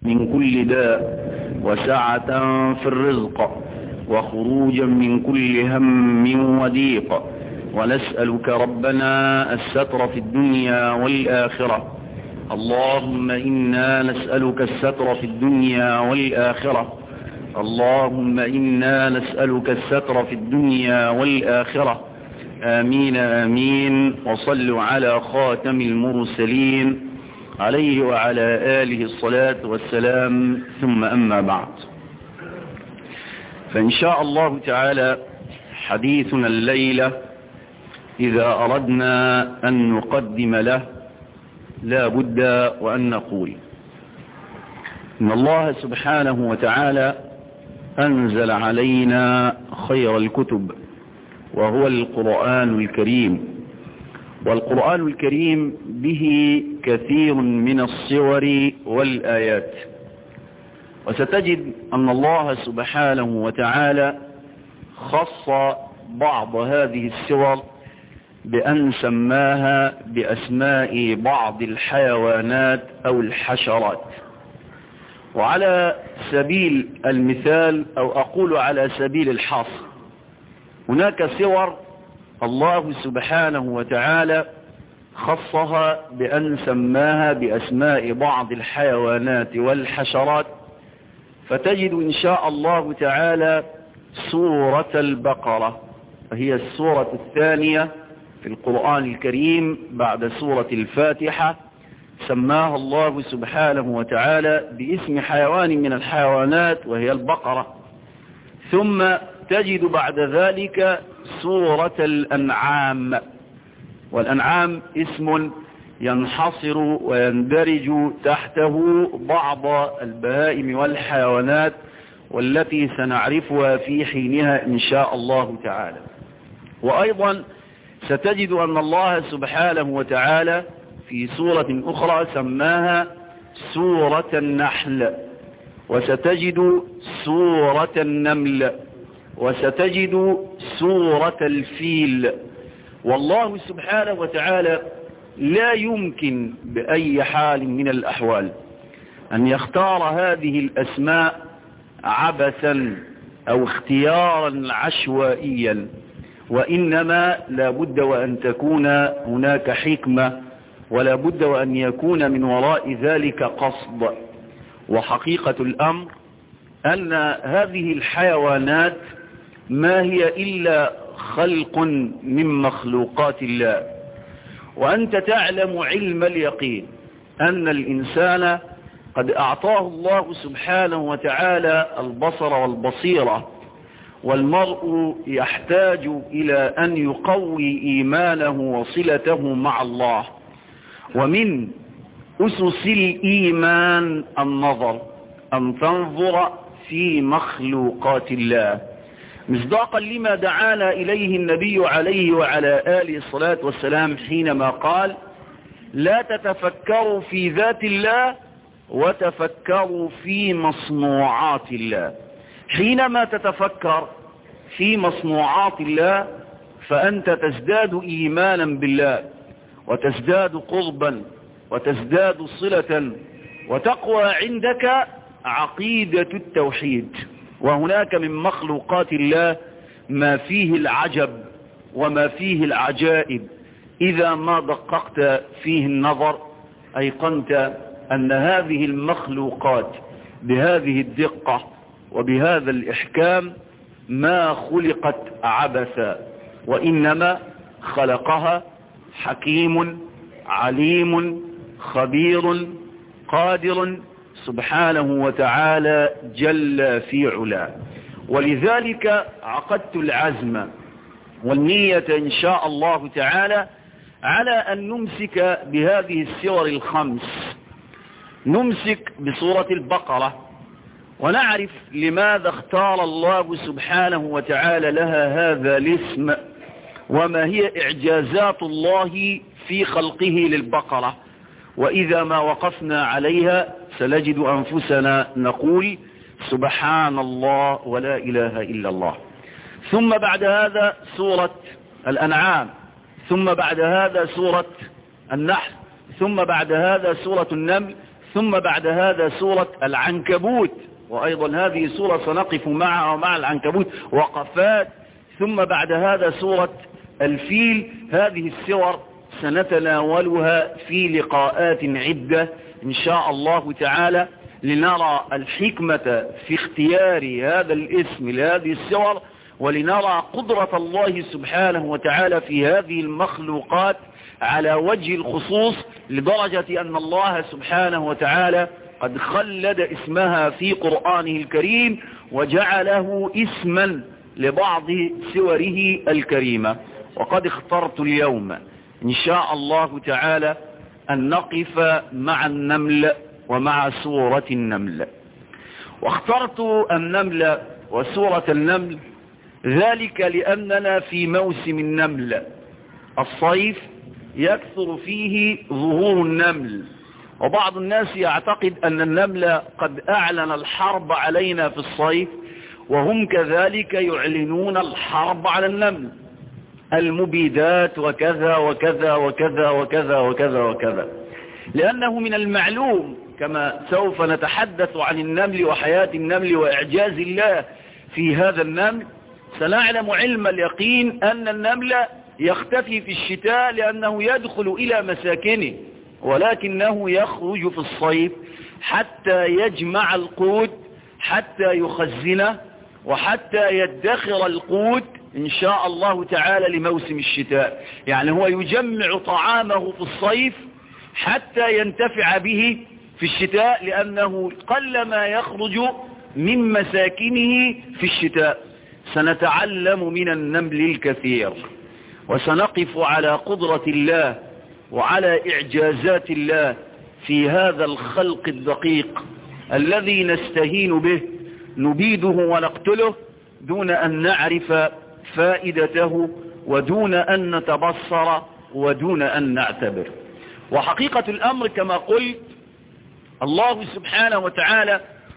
من كل داء وسعة في الرزق وخروجا من كل هم وضيق ونسألك ربنا الستر في الدنيا والآخرة اللهم إنا نسألك الستر في الدنيا والآخرة اللهم إنا نسألك الستر في الدنيا والآخرة آمين آمين وصلوا على خاتم المرسلين عليه وعلى آله الصلاة والسلام ثم أما بعد فإن شاء الله تعالى حديثنا الليلة إذا أردنا أن نقدم له لا بد وأن نقول إن الله سبحانه وتعالى أنزل علينا خير الكتب وهو القرآن الكريم والقرآن الكريم به كثير من الصور والآيات وستجد أن الله سبحانه وتعالى خص بعض هذه السور بأن سماها بأسماء بعض الحيوانات أو الحشرات وعلى سبيل المثال أو أقول على سبيل الحصر هناك سور الله سبحانه وتعالى خصها بأن سماها بأسماء بعض الحيوانات والحشرات فتجد إن شاء الله تعالى سورة البقرة وهي السورة الثانية في القرآن الكريم بعد سورة الفاتحة سماها الله سبحانه وتعالى باسم حيوان من الحيوانات وهي البقرة ثم تجد بعد ذلك سورة الأنعام والأنعام اسم ينحصر ويندرج تحته بعض البهائم والحيوانات والتي سنعرفها في حينها إن شاء الله تعالى وأيضا ستجد أن الله سبحانه وتعالى في سورة أخرى سماها سورة النحل وستجد سورة النمل وستجد سورة الفيل والله سبحانه وتعالى لا يمكن بأي حال من الأحوال أن يختار هذه الأسماء عبثا أو اختيارا عشوائيا وإنما لا بد وأن تكون هناك حكمة ولا بد وأن يكون من وراء ذلك قصد وحقيقة الأمر أن هذه الحيوانات ما هي إلا خلق من مخلوقات الله وأنت تعلم علم اليقين أن الإنسان قد أعطاه الله سبحانه وتعالى البصر والبصيرة والمرء يحتاج إلى أن يقوي إيمانه وصلته مع الله ومن أسس الإيمان النظر أن تنظر في مخلوقات الله مصداقا لما دعانا إليه النبي عليه وعلى آله الصلاة والسلام حينما قال لا تتفكروا في ذات الله وتفكروا في مصنوعات الله حينما تتفكر في مصنوعات الله فأنت تزداد إيمانا بالله وتزداد قربا وتزداد صلة وتقوى عندك عقيدة التوحيد وهناك من مخلوقات الله ما فيه العجب وما فيه العجائب إذا ما دققت فيه النظر أيقنت أن هذه المخلوقات بهذه الدقة وبهذا الإحكام ما خلقت عبثا وإنما خلقها حكيم عليم خبير قادر سبحانه وتعالى جل في علا ولذلك عقدت العزم والنية إن شاء الله تعالى على أن نمسك بهذه السور الخمس نمسك بسورة البقرة ونعرف لماذا اختار الله سبحانه وتعالى لها هذا الاسم وما هي إعجازات الله في خلقه للبقرة وإذا ما وقفنا عليها سنجد أنفسنا نقول سبحان الله ولا إله إلا الله ثم بعد هذا سورة الأنعام ثم بعد هذا سورة النحل ثم بعد هذا سورة النمل ثم بعد هذا سورة العنكبوت وأيضا هذه سورة سنقف معها ومع العنكبوت وقفات ثم بعد هذا سورة الفيل هذه السور سنتناولها في لقاءات عدة إن شاء الله تعالى لنرى الحكمة في اختيار هذا الاسم لهذه السور ولنرى قدرة الله سبحانه وتعالى في هذه المخلوقات على وجه الخصوص لدرجة أن الله سبحانه وتعالى قد خلد اسمها في قرآنه الكريم وجعله اسما لبعض سوره الكريمة وقد اخترت اليوم إن شاء الله تعالى أن نقف مع النمل ومع سورة النمل واخترت النمل وسورة النمل ذلك لأننا في موسم النمل الصيف يكثر فيه ظهور النمل وبعض الناس يعتقد أن النمل قد أعلن الحرب علينا في الصيف وهم كذلك يعلنون الحرب على النمل المبيدات وكذا وكذا وكذا وكذا وكذا وكذا لأنه من المعلوم كما سوف نتحدث عن النمل وحياة النمل وإعجاز الله في هذا النمل سنعلم علم اليقين أن النمل يختفي في الشتاء لأنه يدخل إلى مساكنه ولكنه يخرج في الصيف حتى يجمع القوت حتى يخزنه وحتى يدخر القوت إن شاء الله تعالى لموسم الشتاء يعني هو يجمع طعامه في الصيف حتى ينتفع به في الشتاء لأنه قلما يخرج من مساكنه في الشتاء سنتعلم من النمل الكثير وسنقف على قدرة الله وعلى إعجازات الله في هذا الخلق الدقيق الذي نستهين به نبيده ونقتله دون أن نعرف فائدته ودون أن نتبصر ودون أن نعتبر وحقيقة الأمر كما قلت الله سبحانه وتعالى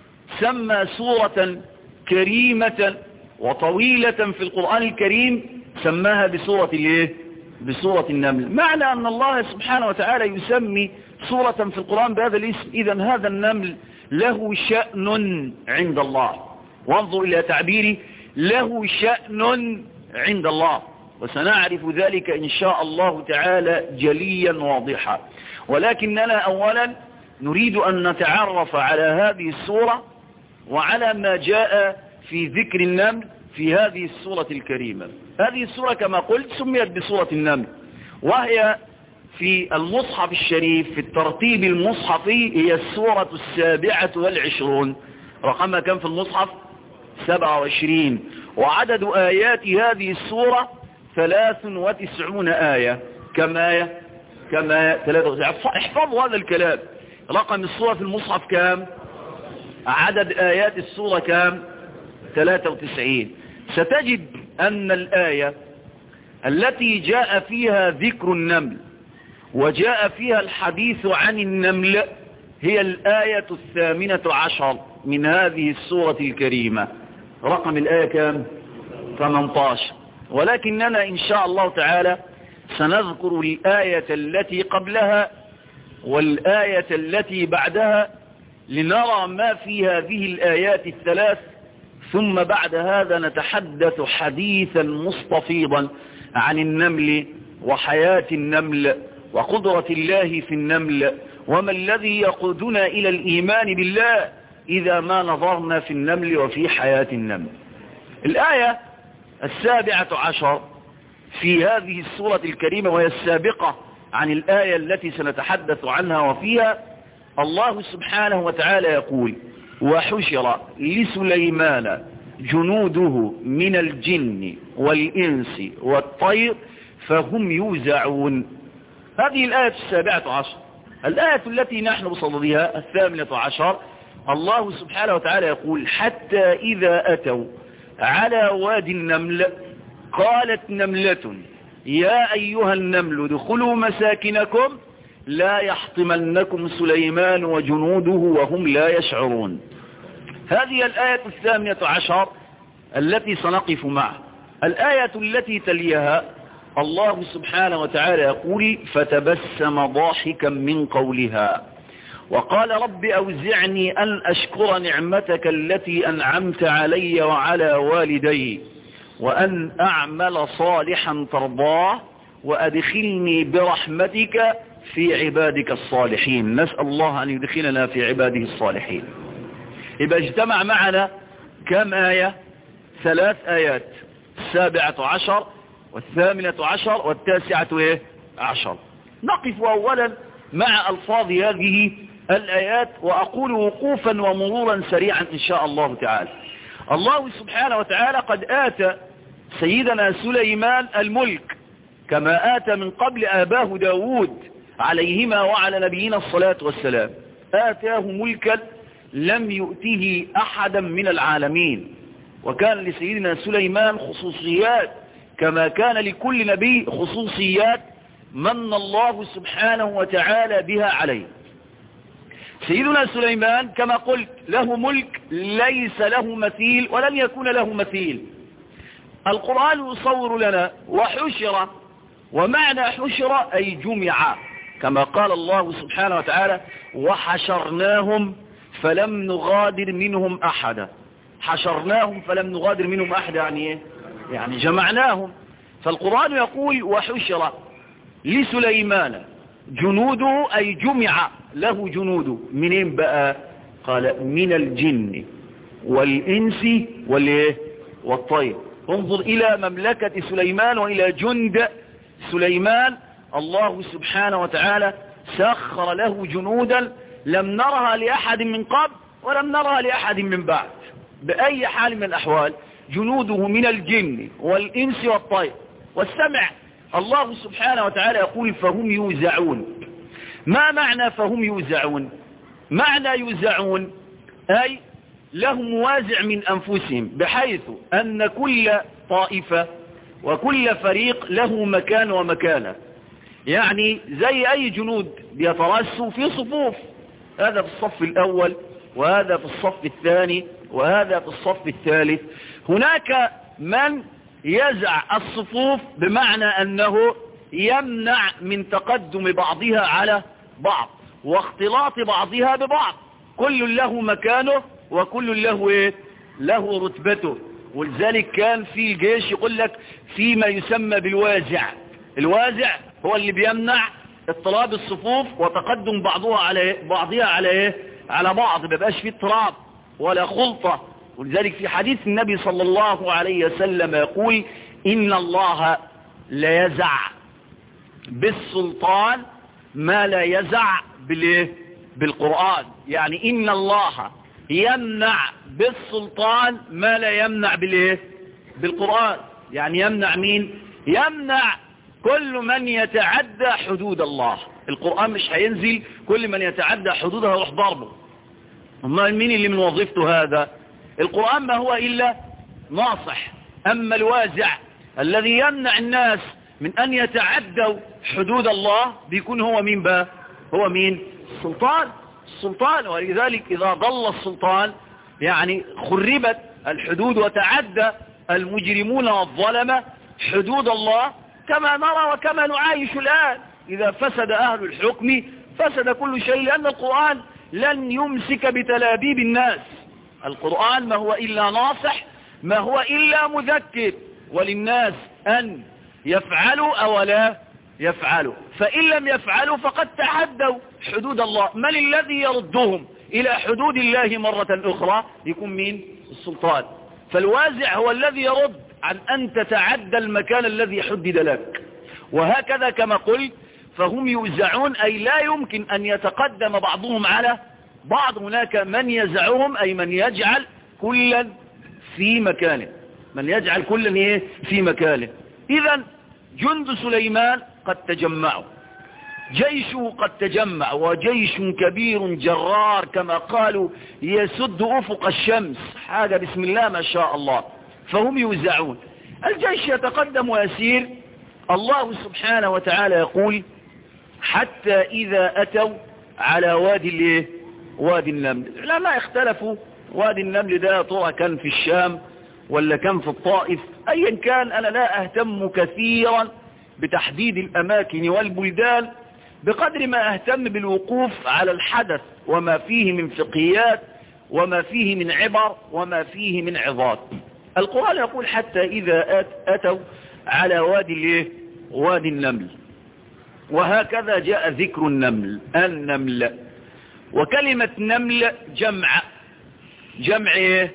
سمى سورة كريمة وطويلة في القرآن الكريم سماها بسورة الايه بسورة النمل معنى أن الله سبحانه وتعالى يسمي سورة في القرآن بهذا الاسم إذا هذا النمل له شأن عند الله وانظر إلى تعبيري له شأن عند الله وسنعرف ذلك إن شاء الله تعالى جليا واضحا ولكننا أولا نريد أن نتعرف على هذه السورة وعلى ما جاء في ذكر النمل في هذه السورة الكريمة هذه السورة كما قلت سميت بسورة النمل وهي في المصحف الشريف في الترتيب المصحفي هي السورة السابعة والعشرون رقمها كم في المصحف سبعة وعشرين وعدد آيات هذه السورة ثلاث وتسعون آية كم آية كم آية ثلاثة وتسعون احفظوا هذا الكلام رقم السورة في المصحف كام عدد آيات السورة كام 93 ستجد أن الآية التي جاء فيها ذكر النمل وجاء فيها الحديث عن النمل هي الآية الثامنة عشر من هذه السورة الكريمة رقم الآية كام 18 ولكننا إن شاء الله تعالى سنذكر الآية التي قبلها والآية التي بعدها لنرى ما في هذه الآيات الثلاث ثم بعد هذا نتحدث حديثا مستفيضا عن النمل وحياة النمل وقدرة الله في النمل وما الذي يقودنا إلى الإيمان بالله إذا ما نظرنا في النمل وفي حياة النمل الآية السابعة عشر في هذه السورة الكريمة وهي السابقة عن الآية التي سنتحدث عنها وفيها الله سبحانه وتعالى يقول وحشر لسليمان جنوده من الجن والإنس والطير فهم يوزعون هذه الآية السابعة عشر الآية التي نحن بصددها الثامنة عشر الله سبحانه وتعالى يقول حتى إذا أتوا على وادي النمل قالت نملة يا أيها النمل ادخلوا مساكنكم لا يحطمنكم سليمان وجنوده وهم لا يشعرون هذه الآية الثامنة عشر التي سنقف معها الآية التي تليها الله سبحانه وتعالى يقول فتبسم ضاحكا من قولها وقال رب أوزعني أن أشكر نعمتك التي أنعمت علي وعلى والدي وأن أعمل صالحا ترضاه وأدخلني برحمتك في عبادك الصالحين نسأل الله أن يدخلنا في عباده الصالحين إذا اجتمع معنا كم آية ثلاث آيات السابعة عشر والثامنة عشر والتاسعة إيه؟ عشر نقف أولا مع ألفاظ هذه الآيات وأقول وقوفا ومرورا سريعا إن شاء الله تعالى الله سبحانه وتعالى قد آتى سيدنا سليمان الملك كما آتى من قبل آباه داود عليهما وعلى نبينا الصلاة والسلام آتاه ملكا لم يؤته أحدا من العالمين وكان لسيدنا سليمان خصوصيات كما كان لكل نبي خصوصيات من الله سبحانه وتعالى بها عليه سيدنا سليمان كما قلت له ملك ليس له مثيل ولن يكون له مثيل القرآن يصور لنا وحشر ومعنى حشر أي جمع كما قال الله سبحانه وتعالى وحشرناهم فلم نغادر منهم أحدا حشرناهم فلم نغادر منهم أحدا يعني إيه؟ يعني جمعناهم فالقرآن يقول وحشر لسليمان جنوده أي جمع له جنوده منين بقى قال من الجن والإنس والإيه والطير انظر إلى مملكة سليمان وإلى جند سليمان الله سبحانه وتعالى سخر له جنودا لم نرها لأحد من قبل ولم نرها لأحد من بعد بأي حال من الأحوال جنوده من الجن والإنس والطير والسمع الله سبحانه وتعالى يقول فهم يوزعون ما معنى فهم يوزعون معنى يوزعون أي لهم وازع من أنفسهم بحيث أن كل طائفة وكل فريق له مكان ومكانة يعني زي أي جنود بيترسوا في صفوف هذا في الصف الأول وهذا في الصف الثاني وهذا في الصف الثالث هناك من يزع الصفوف بمعنى أنه يمنع من تقدم بعضها على بعض واختلاط بعضها ببعض كل له مكانه وكل له إيه؟ له رتبته ولذلك كان في الجيش يقول لك فيما يسمى بالوازع الوازع هو اللي بيمنع اضطراب الصفوف وتقدم بعضها على إيه؟ بعضها على ايه على بعض ما بيبقاش فيه اضطراب ولا خلطة ولذلك في حديث النبي صلى الله عليه وسلم يقول إن الله لا يزع بالسلطان ما لا يزع بالايه بالقرآن يعني إن الله يمنع بالسلطان ما لا يمنع بالايه بالقرآن يعني يمنع مين يمنع كل من يتعدى حدود الله القرآن مش هينزل كل من يتعدى حدودها يروح ضربه امال مين اللي من وظيفته هذا القرآن ما هو إلا ناصح أما الوازع الذي يمنع الناس من أن يتعدوا حدود الله بيكون هو مين بقى هو مين السلطان السلطان ولذلك إذا ضل السلطان يعني خربت الحدود وتعدى المجرمون والظلمة حدود الله كما نرى وكما نعايش الآن إذا فسد أهل الحكم فسد كل شيء لأن القرآن لن يمسك بتلابيب الناس القرآن ما هو إلا ناصح ما هو إلا مذكر وللناس أن يفعلوا أو لا يفعلوا فإن لم يفعلوا فقد تعدوا حدود الله من الذي يردهم إلى حدود الله مرة أخرى يكون مين السلطان فالوازع هو الذي يرد عن أن تتعدى المكان الذي حدد لك وهكذا كما قلت فهم يوزعون أي لا يمكن أن يتقدم بعضهم على بعض هناك من يزعهم أي من يجعل كلا في مكانه من يجعل كلا إيه في مكانه إذا جند سليمان قد تجمعوا جيشه قد تجمع وجيش كبير جرار كما قالوا يسد أفق الشمس حاجة بسم الله ما شاء الله فهم يوزعون الجيش يتقدم ويسير الله سبحانه وتعالى يقول حتى إذا أتوا على وادي الايه وادي النمل العلماء اختلفوا وادي النمل ده طرى كان في الشام ولا كان في الطائف أيا كان أنا لا أهتم كثيرا بتحديد الأماكن والبلدان بقدر ما اهتم بالوقوف على الحدث وما فيه من فقهيات وما فيه من عبر وما فيه من عظات القرآن يقول حتى إذا أتوا على وادي الايه وادي النمل وهكذا جاء ذكر النمل النمل وكلمة نمل جمع جمع ايه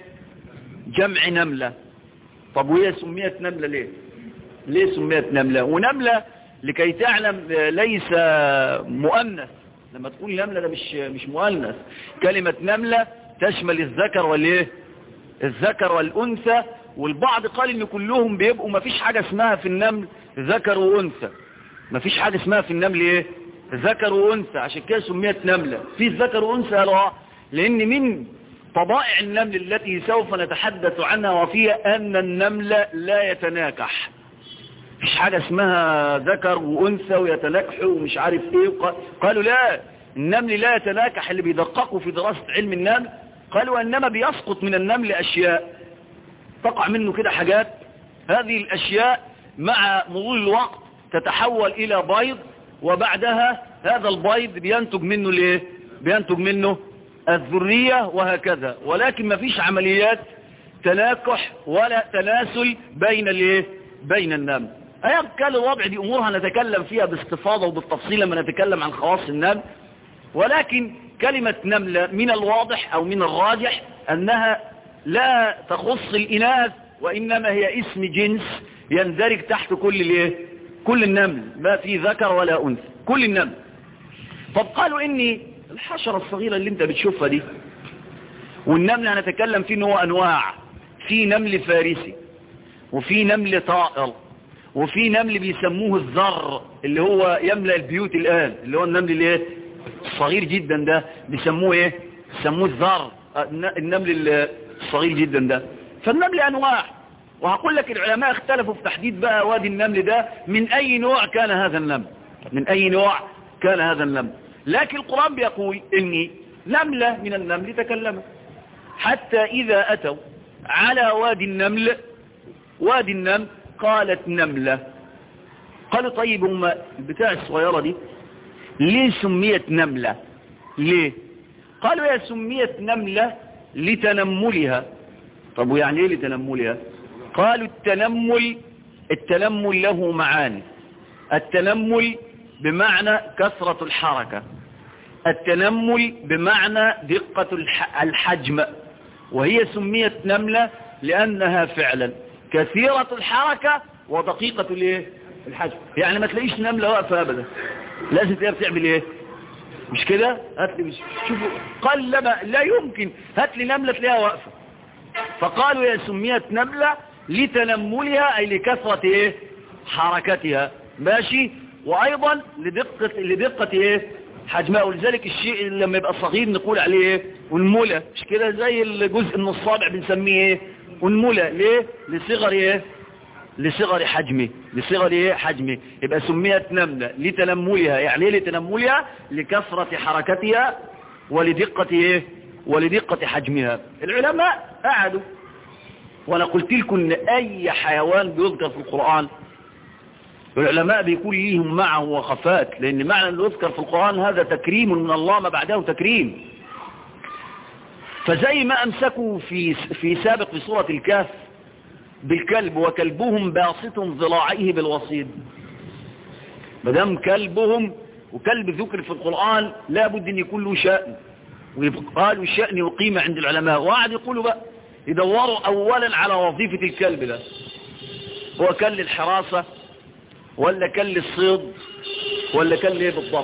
جمع نملة طب وهي سميت نملة ليه ليه سميت نملة ونملة لكي تعلم ليس مؤنث لما تقول نملة ده مش مش مؤنث كلمة نملة تشمل الذكر والايه الذكر والانثى والبعض قال ان كلهم بيبقوا ما فيش حاجة اسمها في النمل ذكر وانثى ما فيش حاجة اسمها في النمل ايه ذكر وانثى عشان كده سميت نملة في ذكر وانثى لا لان من طبائع النمل التي سوف نتحدث عنها وفيها ان النمل لا يتناكح مفيش حاجة اسمها ذكر وانثى ويتناكحوا ومش عارف ايه قالوا لا النمل لا يتناكح اللي بيدققوا في دراسة علم النمل قالوا انما بيسقط من النمل اشياء تقع منه كده حاجات هذه الاشياء مع مرور الوقت تتحول الى بيض وبعدها هذا البيض بينتج منه الايه بينتج منه الذرية وهكذا ولكن ما فيش عمليات تناكح ولا تناسل بين الايه بين النمل ايا كان الوضع دي امور هنتكلم فيها باستفاضة وبالتفصيل لما نتكلم عن خواص النمل ولكن كلمة نملة من الواضح او من الراجح انها لا تخص الاناث وانما هي اسم جنس يندرج تحت كل الايه كل النمل ما في ذكر ولا انثى كل النمل طب قالوا اني الحشرة الصغيرة اللي انت بتشوفها دي والنمل هنتكلم فيه ان هو انواع في نمل فارسي وفي نمل طائر وفي نمل بيسموه الذر اللي هو يملأ البيوت الآن اللي هو النمل اللي ايه الصغير جدا ده بيسموه ايه بيسموه الذر النمل الصغير جدا ده فالنمل انواع وهقول لك العلماء اختلفوا في تحديد بقى وادي النمل ده من اي نوع كان هذا النمل من اي نوع كان هذا النمل لكن القرآن بيقول اني نملة من النمل تكلمت حتى اذا اتوا على وادي النمل وادي النمل قالت نملة قالوا طيب هم البتاع الصغيرة دي ليه سميت نملة ليه قالوا يا سميت نملة لتنملها طب ويعني ايه لتنملها قالوا التنمل التنمل له معاني التنمل بمعنى كثرة الحركة التنمل بمعنى دقة الحجم وهي سميت نملة لأنها فعلا كثيرة الحركة ودقيقة الايه الحجم يعني ما تلاقيش نملة واقفة أبدا لازم تلاقيها بتعمل ايه مش كده هات لي مش شوفوا قال لما لا يمكن هات لي نملة تلاقيها واقفة فقالوا يا سميت نملة لتنملها أي لكثرة ايه حركتها ماشي وأيضا لدقة لدقة ايه حجمها ولذلك الشيء لما يبقى صغير نقول عليه ايه والمولة مش كده زي الجزء من الصابع بنسميه ايه والمولة ليه لصغر ايه لصغر حجمه لصغر ايه حجمه يبقى سميت نملة لتنملها يعني ايه لتنملها لكثرة حركتها ولدقة ايه ولدقة حجمها العلماء قعدوا وانا قلت لكم ان اي حيوان بيذكر في القرآن العلماء بيكون ليهم معه وخفات لان معنى اللي يذكر في القرآن هذا تكريم من الله ما بعده تكريم فزي ما امسكوا في في سابق في سورة الكهف بالكلب وكلبهم باسط ذراعيه بالوصيد مدام كلبهم وكلب ذكر في القرآن لابد ان يكون له شأن وقالوا الشأن وقيمة عند العلماء وقعد يقولوا بقى يدوروا اولا على وظيفة الكلب ده هو كل الحراسة ولا كل الصيد ولا كل ايه بالضبط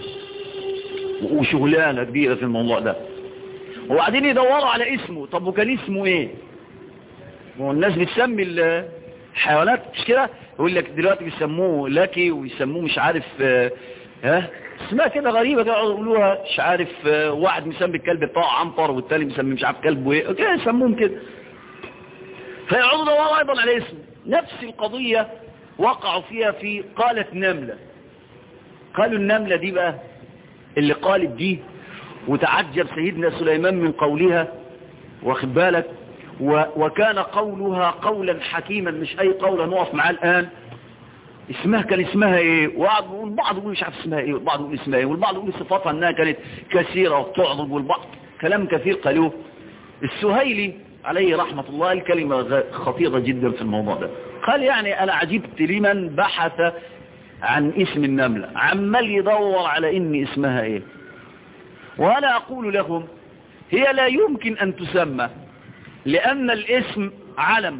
وشغلانة كبيرة في الموضوع ده وبعدين يدوروا على اسمه طب وكان اسمه ايه والناس بتسمي الحيوانات مش كده يقول لك دلوقتي بيسموه لاكي ويسموه مش عارف اه ها اسمها كده غريبة كده يقولوها مش عارف اه واحد مسمي الكلب بتاعه عنتر والتاني مسمي مش عارف كلبه ايه كده يسموهم كده فيقعدوا يدوروا ايضا على اسمه نفس القضية وقعوا فيها في قالت نملة قالوا النملة دي بقى اللي قالت دي وتعجب سيدنا سليمان من قولها واخد بالك وكان قولها قولا حكيما مش اي قول نقف معاه الان اسمها كان اسمها ايه وبعض والبعض يقول مش عارف اسمها ايه والبعض يقول اسمها ايه والبعض يقول صفاتها انها كانت كثيرة وبتعرض والبعض كلام كثير قالوه السهيلي عليه رحمة الله الكلمة خطيرة جدا في الموضوع ده قال يعني انا عجبت لمن بحث عن اسم النملة عمال يدور على ان اسمها ايه وانا اقول لهم هي لا يمكن ان تسمى لان الاسم علم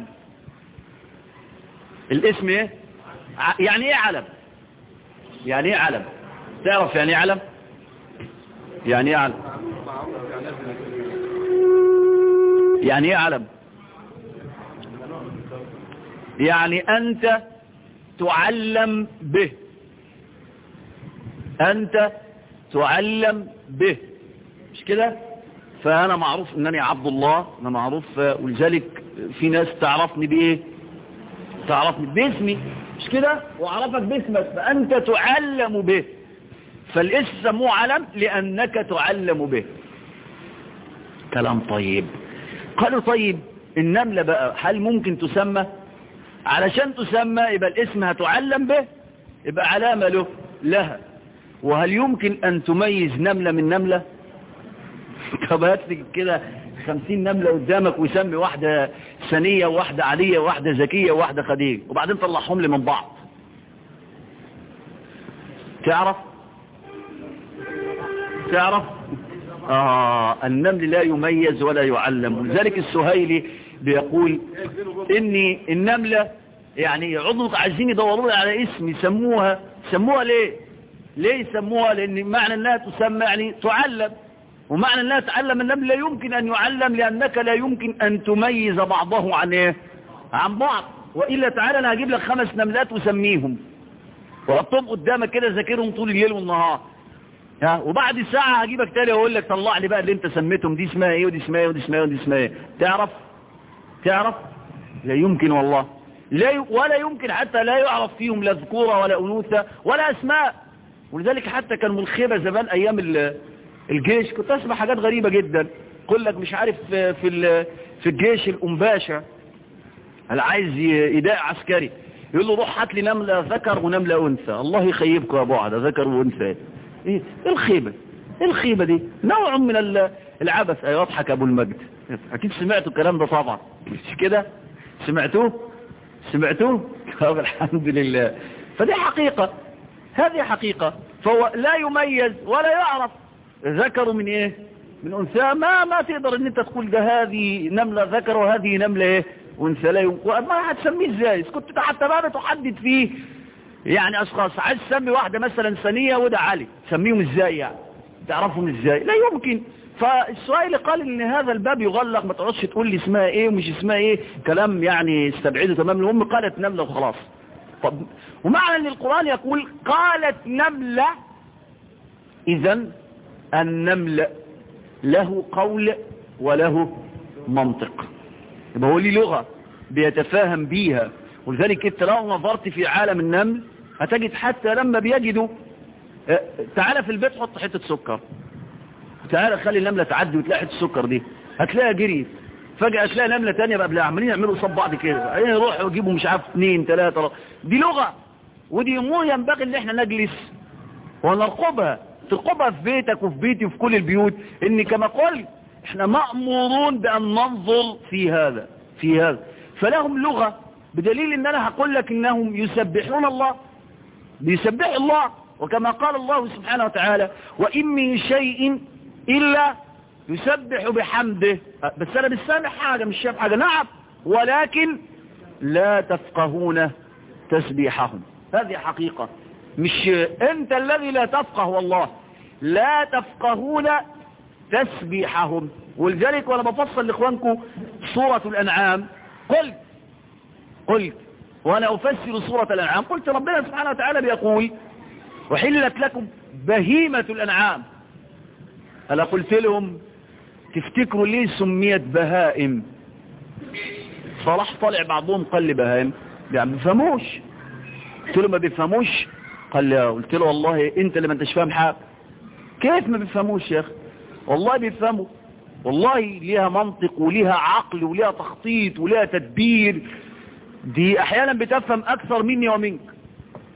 الاسم ايه يعني ايه علم يعني ايه علم تعرف يعني ايه علم يعني ايه علم يعني ايه علم يعني انت تعلم به انت تعلم به مش كده فانا معروف انني عبد الله انا معروف ولذلك في ناس تعرفني بايه تعرفني باسمي مش كده وعرفك باسمك فانت تعلم به فالاسم سموه علم لانك تعلم به كلام طيب قالوا طيب النملة بقى هل ممكن تسمى علشان تسمى يبقى الاسم هتعلم به يبقى علامة له لها وهل يمكن ان تميز نملة من نملة طب هاتلك كده خمسين نملة قدامك ويسمي واحدة سنية وواحدة عادية وواحدة ذكية وواحدة خديجة وبعدين طلعهم لي من بعض تعرف تعرف آه النمل لا يميز ولا يعلم ولذلك السهيلي بيقول ان النملة يعني يعضوا عايزين يدوروا على اسم يسموها يسموها ليه ليه يسموها لان معنى انها تسمى يعني تعلم ومعنى انها تعلم النمل لا يمكن ان يعلم لانك لا يمكن ان تميز بعضه عن ايه عن بعض وإلا تعالى انا هجيب لك خمس نملات وسميهم وحطهم قدامك كده ذاكرهم طول الليل والنهار ها وبعد ساعة هجيبك تاني واقول لك طلع لي بقى اللي انت سميتهم دي اسمها ايه ودي اسمها ايه ودي اسمها ايه ودي اسمها ايه تعرف تعرف لا يمكن والله لا ي... ولا يمكن حتى لا يعرف فيهم لا ذكورة ولا أنوثة ولا أسماء ولذلك حتى كان من الخيبة زمان أيام الجيش كنت أسمع حاجات غريبة جدا يقول لك مش عارف في في الجيش الأنباشا اللي عايز يداء عسكري يقول له روح هات لي نملة ذكر ونملة أنثى الله يخيبكم يا أبو عدا ذكر وأنثى ايه الخيبة ايه الخيبة دي نوع من العبث ايوه اضحك ابو المجد اكيد سمعتوا الكلام ده طبعا مش كده سمعتوه سمعتوه طب الحمد لله فدي حقيقة هذه حقيقة فهو لا يميز ولا يعرف ذكر من ايه من انثى ما ما تقدر ان انت تقول ده هذه نملة ذكر وهذه نملة ايه وانثى لا يمكن ما هتسميه ازاي كنت حتى ما بتحدد فيه يعني اشخاص عايز تسمي واحدة مثلا ثانية وده علي تسميهم ازاي يعني تعرفهم ازاي لا يمكن فالسؤال قال ان هذا الباب يغلق ما تقعدش تقول لي اسمها ايه ومش اسمها ايه كلام يعني استبعده تمام الام قالت نملة وخلاص طب ومعنى ان القرآن يقول قالت نملة اذا النمل له قول وله منطق يبقى هو ليه لغة بيتفاهم بيها ولذلك انت لو نظرت في عالم النمل هتجد حتى لما بيجدوا اه تعالى في البيت حط حتة سكر تعالى خلي النملة تعدي وتلاقي حتة السكر دي هتلاقيها جريت فجأة تلاقي نملة تانية بقى عمالين يعملوا قصاد بعض كده يعني يروحوا يجيبوا مش عارف اثنين ثلاثة دي لغة ودي امور ينبغي ان احنا نجلس ونرقبها ترقبها في بيتك وفي بيتي وفي كل البيوت ان كما قلت احنا مأمورون بأن ننظر في هذا في هذا فلهم لغة بدليل ان انا هقول لك انهم يسبحون الله بيسبح الله وكما قال الله سبحانه وتعالى وإن من شيء إلا يسبح بحمده بس أنا مش سامع حاجة مش شايف حاجة نعم ولكن لا تفقهون تسبيحهم هذه حقيقة مش أنت الذي لا تفقه والله لا تفقهون تسبيحهم ولذلك وانا بفصل لاخوانكم سورة الانعام قلت قلت وانا افسر سورة الانعام قلت ربنا سبحانه وتعالى بيقول وحلت لكم بهيمة الانعام انا قلت لهم تفتكروا ليه سميت بهائم صلاح طلع بعضهم قال لي بهائم يعني بيفهموش قلت له ما بيفهموش قال لي قلت له والله انت اللي ما انتش فاهم حاجه كيف ما بيفهموش يا اخي والله بيفهموا والله ليها منطق وليها عقل وليها تخطيط وليها تدبير دي احيانا بتفهم اكثر مني ومنك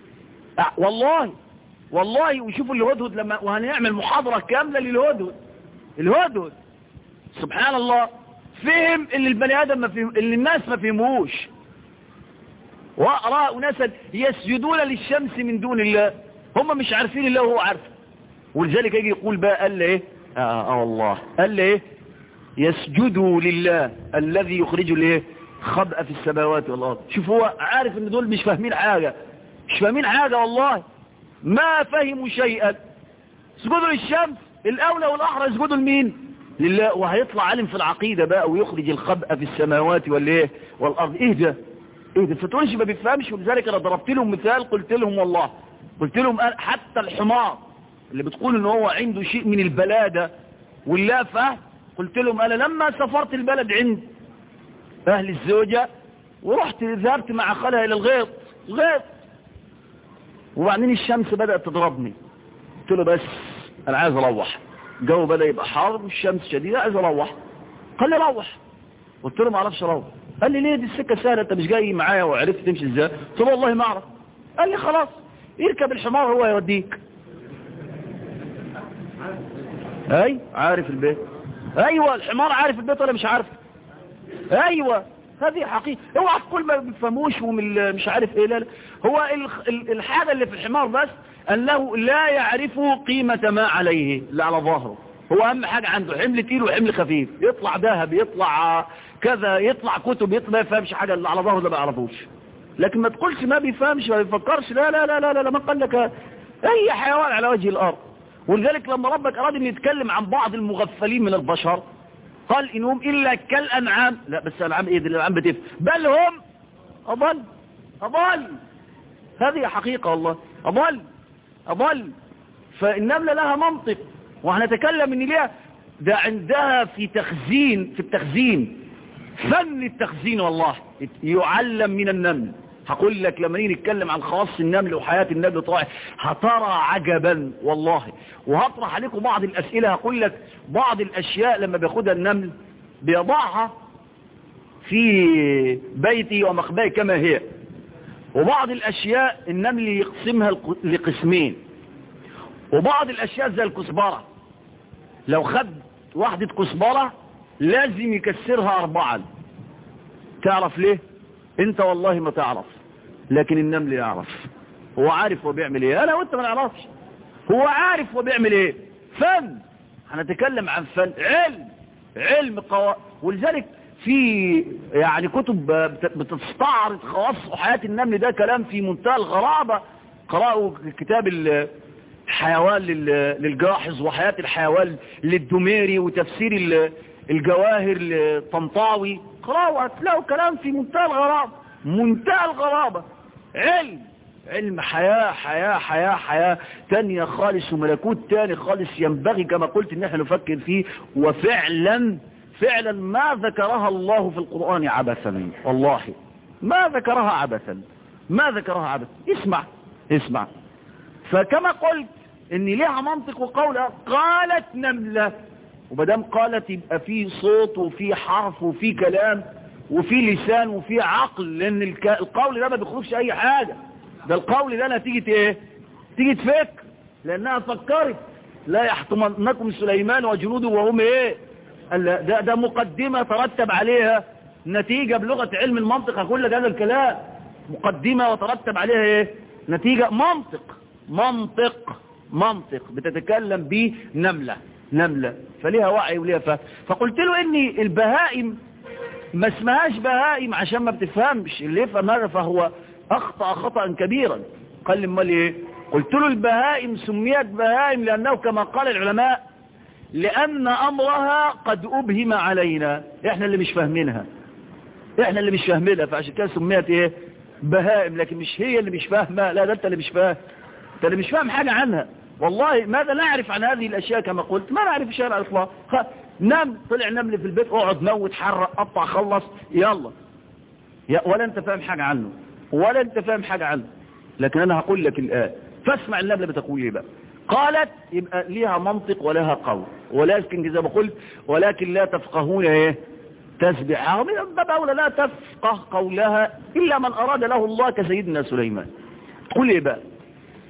أه والله والله وشوفوا الهدهد لما وهنعمل محاضرة كاملة للهدهد الهدهد سبحان الله فهم اللي البني آدم ما فهم اللي الناس ما فهموش ورأوا ناسا يسجدون للشمس من دون الله هم مش عارفين الله وهو عارف ولذلك يجي يقول بقى قال لي ايه اه, آه والله قال لي ايه يسجدوا لله الذي يخرج الايه خبأ في السماوات والارض شوف هو عارف ان دول مش فاهمين حاجة مش فاهمين حاجة والله ما فهموا شيئا اسجدوا للشمس الاولى والاحرى يسجدوا لمين لله وهيطلع عالم في العقيدة بقى ويخرج الخبأ في السماوات والايه والارض ايه ده ايه ده فتقولش ما بيفهمش ولذلك انا ضربت لهم مثال قلت لهم والله قلت لهم حتى الحمار اللي بتقول ان هو عنده شيء من البلادة واللافة قلت لهم انا لما سافرت البلد عند اهل الزوجة ورحت ذهبت مع خالها الى الغيط غيط وبعدين الشمس بدأت تضربني قلت له بس انا عايز اروح الجو بدأ يبقى حار والشمس شديدة عايز اروح قال لي روح قلت له ما اعرفش اروح قال لي ليه دي السكة سهلة انت مش جاي معايا وعرفت تمشي ازاي قلت له والله ما اعرف قال لي خلاص يركب الحمار هو يوديك اي عارف البيت ايوه الحمار عارف البيت ولا مش عارف ايوه هذه حقيقة اوعى كل ما بيفهموش ومن مش عارف ايه لا, لا. هو الحاجة اللي في الحمار بس انه لا يعرف قيمة ما عليه اللي على ظهره هو اهم حاجة عنده حمل تقيل وحمل خفيف يطلع ذهب يطلع كذا يطلع كتب يطلع ما يفهمش حاجة اللي على ظهره ده ما يعرفوش لكن ما تقولش ما بيفهمش ما بيفكرش لا لا لا لا لا ما قال لك اي حيوان على وجه الارض ولذلك لما ربك اراد ان يتكلم عن بعض المغفلين من البشر قال انهم الا كالانعام لا بس الانعام ايه دي الانعام بتفهم بل هم اضل اضل هذه حقيقة والله اضل اضل فالنملة لها منطق وهنتكلم ان ليها ده عندها في تخزين في التخزين فن التخزين والله يعلم من النمل هقول لك لما نيجي نتكلم عن خواص النمل وحياة النمل طائع هترى عجبا والله وهطرح عليكم بعض الأسئلة هقول لك بعض الأشياء لما بياخدها النمل بيضعها في بيتي ومخبئي كما هي وبعض الأشياء النمل يقسمها لقسمين وبعض الأشياء زي الكسبرة لو خد واحدة كسبرة لازم يكسرها أربعا تعرف ليه انت والله ما تعرف لكن النمل يعرف هو عارف هو بيعمل ايه انا وانت ما نعرفش هو عارف هو بيعمل ايه فن هنتكلم عن فن علم علم قوا ولذلك في يعني كتب بتستعرض خواص حياة النمل ده كلام في منتهى الغرابة قرأوا كتاب الحيوان للجاحظ وحياة الحيوان للدميري وتفسير الجواهر لطنطاوي قرأوا هتلاقوا كلام في منتهى الغرابة منتهى الغرابة علم علم حياة حياة حياة حياة تانية خالص وملكوت تاني خالص ينبغي كما قلت ان احنا نفكر فيه وفعلا فعلا ما ذكرها الله في القرآن عبثا والله ما ذكرها عبثا ما ذكرها عبثا اسمع اسمع فكما قلت ان لها منطق وقول قالت نملة ومدام قالت يبقى في صوت وفي حرف وفي كلام وفي لسان وفي عقل لان القول ده ما بيخرجش اي حاجة ده القول ده نتيجة ايه تيجي تفكر لانها فكرت لا يحطمنكم سليمان وجنوده وهم ايه ده, ده مقدمة ترتب عليها نتيجة بلغة علم المنطق هقول لك هذا الكلام مقدمة وترتب عليها ايه نتيجة منطق منطق منطق بتتكلم به نملة نملة فليها وعي وليها فهم فقلت له اني البهائم ما اسمهاش بهائم عشان ما بتفهمش اللي يفهم هذا فهو اخطأ خطأ كبيرا قال لي امال ايه قلت له البهائم سميت بهائم لانه كما قال العلماء لان امرها قد ابهم علينا احنا اللي مش فاهمينها احنا اللي مش فاهمينها فعشان كده سميت ايه بهائم لكن مش هي اللي مش فاهمه لا ده انت اللي مش فاهم انت اللي مش فاهم حاجة عنها والله ماذا نعرف عن هذه الاشياء كما قلت ما نعرف شيء على الاطلاق نم طلع نمل في البيت اقعد موت حرق قطع خلص يلا يا ولا انت فاهم حاجة عنه ولا انت فاهم حاجة عنه لكن انا هقول لك الآن فاسمع النملة بتقول ايه بقى قالت يبقى ليها منطق ولها قول ولكن زي ما قلت ولكن لا تفقهون ايه تسبحها من باب اولى لا تفقه قولها الا من اراد له الله كسيدنا سليمان تقول ايه بقى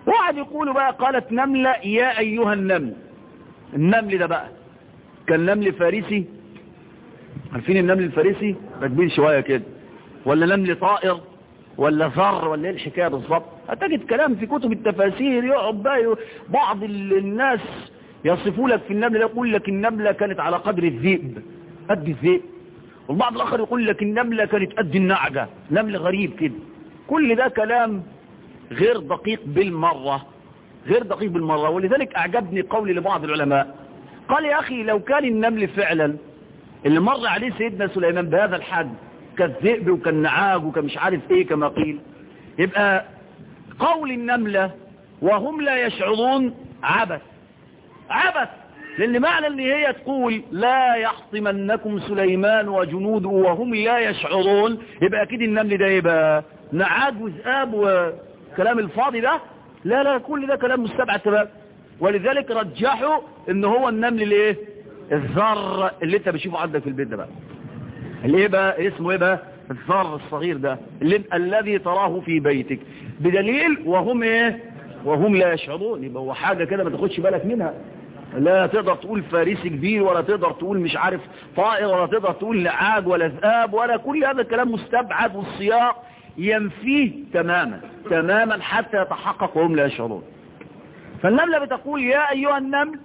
وقعد يقولوا بقى قالت نملة يا أيها النمل النمل ده بقى كان نمل فارسي عارفين النمل الفارسي راكبين شوية كده ولا نمل طائر ولا ذر ولا ايه الحكايه بالظبط هتجد كلام في كتب التفاسير يقعد بقى بعض الناس يصفوا لك في النمله يقول لك النمله كانت على قدر الذئب قد الذئب والبعض الاخر يقول لك النمله كانت قد النعجه نمل غريب كده كل ده كلام غير دقيق بالمره غير دقيق بالمره ولذلك اعجبني قولي لبعض العلماء قال يا اخي لو كان النمل فعلا اللي مر عليه سيدنا سليمان بهذا الحد كالذئب وكالنعاج وكمش عارف ايه كما قيل يبقى قول النملة وهم لا يشعرون عبث عبث لان معنى ان هي تقول لا يحطمنكم سليمان وجنوده وهم لا يشعرون يبقى اكيد النمل ده يبقى نعاج وذئاب وكلام الفاضي ده لا لا كل ده كلام مستبعد تمام ولذلك رجحوا ان هو النمل الايه الذر اللي انت بتشوفه عندك في البيت ده بقى الايه بقى اسمه ايه بقى الذر الصغير ده اللي الذي تراه في بيتك بدليل وهم ايه وهم لا يشعرون يبقى هو حاجة كده ما تاخدش بالك منها لا تقدر تقول فارسي كبير ولا تقدر تقول مش عارف طائر ولا تقدر تقول لعاج ولا ذئاب ولا كل هذا الكلام مستبعد والسياق ينفيه تماما تماما حتى يتحقق وهم لا يشعرون فالنملة بتقول يا أيها النمل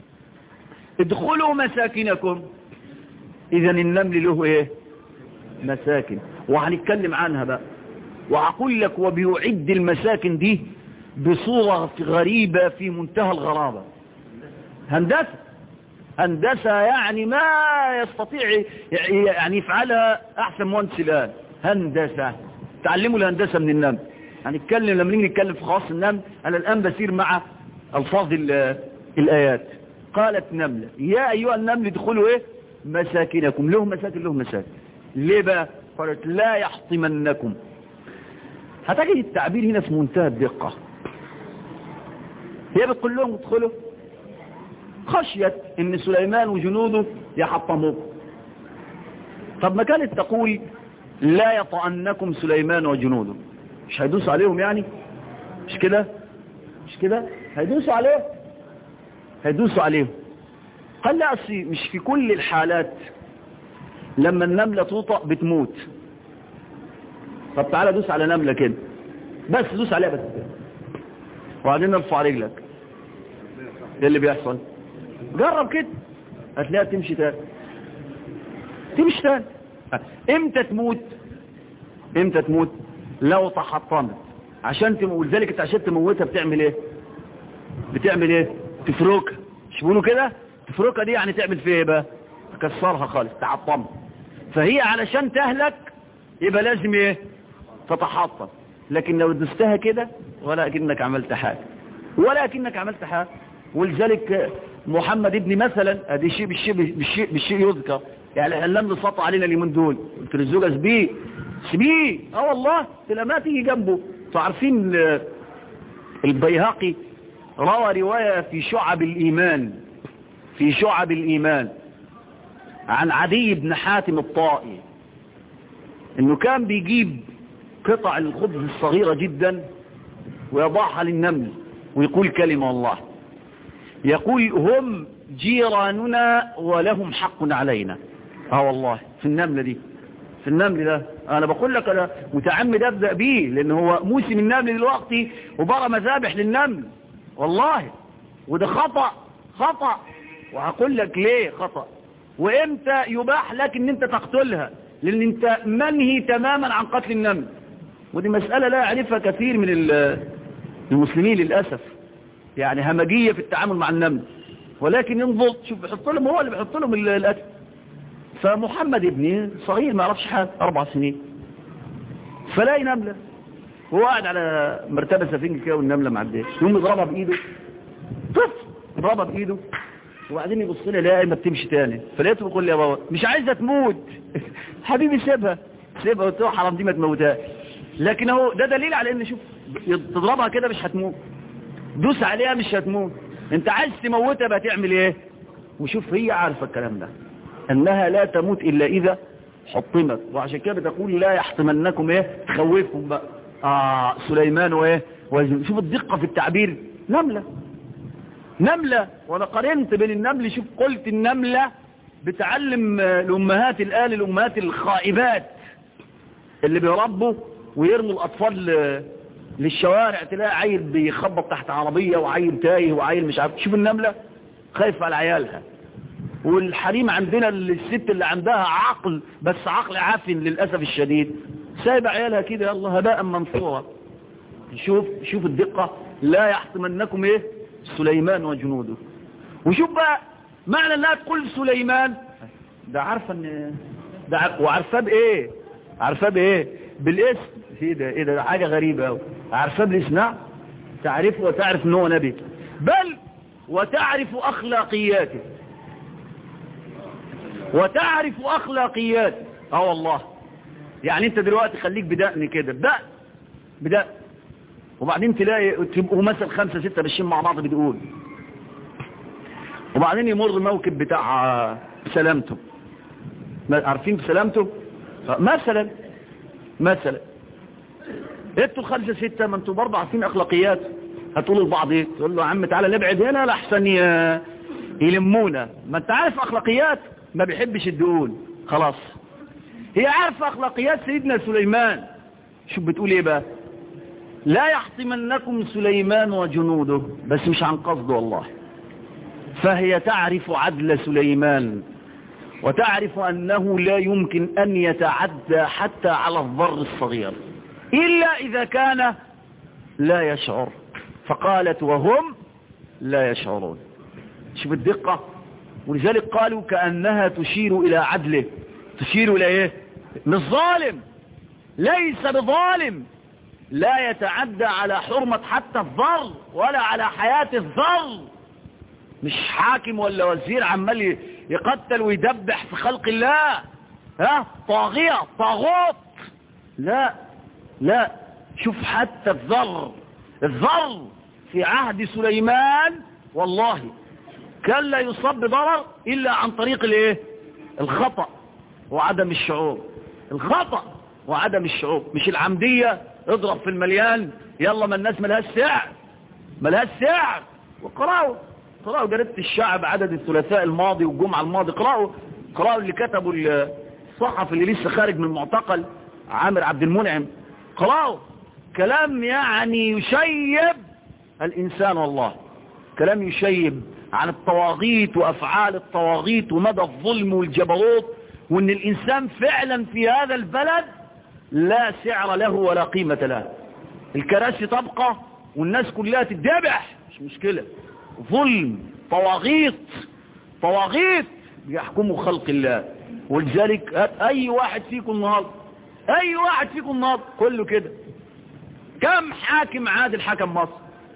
ادخلوا مساكنكم اذا النمل له ايه مساكن وهنتكلم عنها بقى وهقول لك وبيعد المساكن دي بصورة غريبة في منتهى الغرابة هندسة هندسة يعني ما يستطيع يعني يفعلها احسن مهندس الان هندسة تعلموا الهندسة من النمل هنتكلم لما نيجي نتكلم في خاص النمل انا الان بسير مع الفاظ الايات قالت نملة يا ايها النمل ادخلوا ايه مساكنكم لهم مساكن لهم مساكن ليه بقى قالت لا يحطمنكم هتجد التعبير هنا في منتهى الدقة هي بتقول لهم ادخلوا خشيت ان سليمان وجنوده يحطموكم طب ما كانت تقول لا يطعنكم سليمان وجنوده مش هيدوسوا عليهم يعني مش كده مش كده هيدوسوا عليهم هيدوسوا عليهم قال لا أصي مش في كل الحالات لما النملة توطأ بتموت طب تعالى دوس على نملة كده بس دوس عليها بس كده وبعدين ارفع رجلك ايه اللي بيحصل جرب كده هتلاقيها تمشي تاني تمشي تاني امتى تموت امتى تموت لو تحطمت عشان تموت ذلك انت عشان تموتها بتعمل ايه بتعمل ايه تفركها مش بيقولوا كده تفركها دي يعني تعمل فيها ايه بقى تكسرها خالص تعطمها فهي علشان تهلك يبقى لازم ايه تتحطم لكن لو دستها كده ولا اكنك عملت حاجه ولا اكنك عملت حاجه ولذلك محمد ابن مثلا ادي شيء بالشيء بالشيء بالشيء يذكر يعني لم نسطع علينا اليومين دول قلت للزوجه سبيه سبيه اه والله تبقى ما تيجي جنبه عارفين البيهقي روى روايه في شعب الايمان في شعب الايمان عن عدي بن حاتم الطائي انه كان بيجيب قطع الخبز الصغيرة جدا ويضعها للنمل ويقول كلمة الله يقول هم جيراننا ولهم حق علينا اه والله في النملة دي في النمل ده انا بقول لك انا متعمد ابدأ بيه لان هو موسم النمل دلوقتي وبرى مذابح للنمل والله وده خطأ خطأ وهقول لك ليه خطأ وامتى يباح لك ان انت تقتلها لان انت منهي تماما عن قتل النمل ودي مسألة لا يعرفها كثير من المسلمين للأسف يعني همجية في التعامل مع النمل ولكن ينظر شوف بيحط لهم هو اللي بيحط لهم الأكل فمحمد ابني صغير ما يعرفش حاجة أربع سنين فلاقي نملة هو قاعد على مرتبة سفنج كده والنملة معديه يقوم يضربها بإيده طف يضربها بإيده وبعدين يبص لي لا ما بتمشي تاني فلقيته بيقول لي يا بابا مش عايزه تموت حبيبي سيبها سيبها قلت له حرام دي ما تموتهاش لكن هو ده دليل على ان شوف تضربها كده مش هتموت دوس عليها مش هتموت انت عايز تموتها بقى تعمل ايه وشوف هي عارفه الكلام ده انها لا تموت الا اذا حطمت وعشان كده بتقول لا يحطمنكم ايه خوفهم بقى اه سليمان وايه وجنوده شوف الدقة في التعبير نملة نملة وانا قارنت بين النمل شوف قلت النملة بتعلم الامهات الآن الامهات الخائبات اللي بيربوا ويرموا الاطفال للشوارع تلاقي عيل بيخبط تحت عربية وعيل تايه وعيل مش عارف شوف النملة خايفة على عيالها والحريم عندنا الست اللي عندها عقل بس عقل عافن للأسف الشديد سايب عيالها كده يلا هباء منصورا شوف شوف الدقة لا يحطمنكم ايه سليمان وجنوده وشوف بقى معنى انها تقول سليمان ده عارفة ان ده وعارفاه بايه عارفاه بايه بالاسم ايه ده ايه ده حاجة غريبة قوي عارفاه بالاسم نعم تعرفه وتعرف ان هو نبي بل وتعرف اخلاقياته وتعرف اخلاقياته اه والله يعني انت دلوقتي خليك بدقن كده بدقن بدقن وبعدين تلاقي تبقوا مثلا خمسة ستة ماشيين مع بعض بتقول وبعدين يمر الموكب بتاع سلامته عارفين بسلامته مثلا مثلا انتوا الخمسة ستة ما انتوا برضه عارفين اخلاقيات هتقولوا لبعض ايه تقول له يا عم تعالى نبعد هنا لحسن يلمونا ما انت عارف اخلاقيات ما بيحبش الدقون خلاص هي عارفة اخلاقيات سيدنا سليمان شو بتقول ايه بقى لا يحطمنكم سليمان وجنوده بس مش عن قصد والله فهي تعرف عدل سليمان وتعرف أنه لا يمكن أن يتعدى حتى على الضر الصغير إلا إذا كان لا يشعر فقالت وهم لا يشعرون شوف الدقة ولذلك قالوا كأنها تشير إلى عدله تشير إلى إيه مش ظالم ليس بظالم لا يتعدى على حرمة حتى الظل ولا على حياة الظل مش حاكم ولا وزير عمال يقتل ويدبح في خلق الله ها طاغية طاغوت لا لا شوف حتى الذر الذر في عهد سليمان والله كان لا يصاب بضرر إلا عن طريق الايه الخطأ وعدم الشعور الخطأ وعدم الشعور مش العمدية اضرب في المليان يلا ما الناس ملهاش سعر ملهاش سعر وقرأوا قرأوا جريدة الشعب عدد الثلاثاء الماضي والجمعة الماضي قرأوا قرأوا اللي كتبوا الصحفي اللي لسه خارج من المعتقل عامر عبد المنعم قرأوا كلام يعني يشيب الإنسان والله كلام يشيب عن الطواغيت وأفعال الطواغيت ومدى الظلم والجبروت وأن الإنسان فعلا في هذا البلد لا سعر له ولا قيمة له الكراسي تبقى والناس كلها تدبح مش مشكلة ظلم طواغيت طواغيت بيحكموا خلق الله ولذلك اي واحد فيكم النهارده اي واحد فيكم النهارده كله كده كم حاكم عادل حكم مصر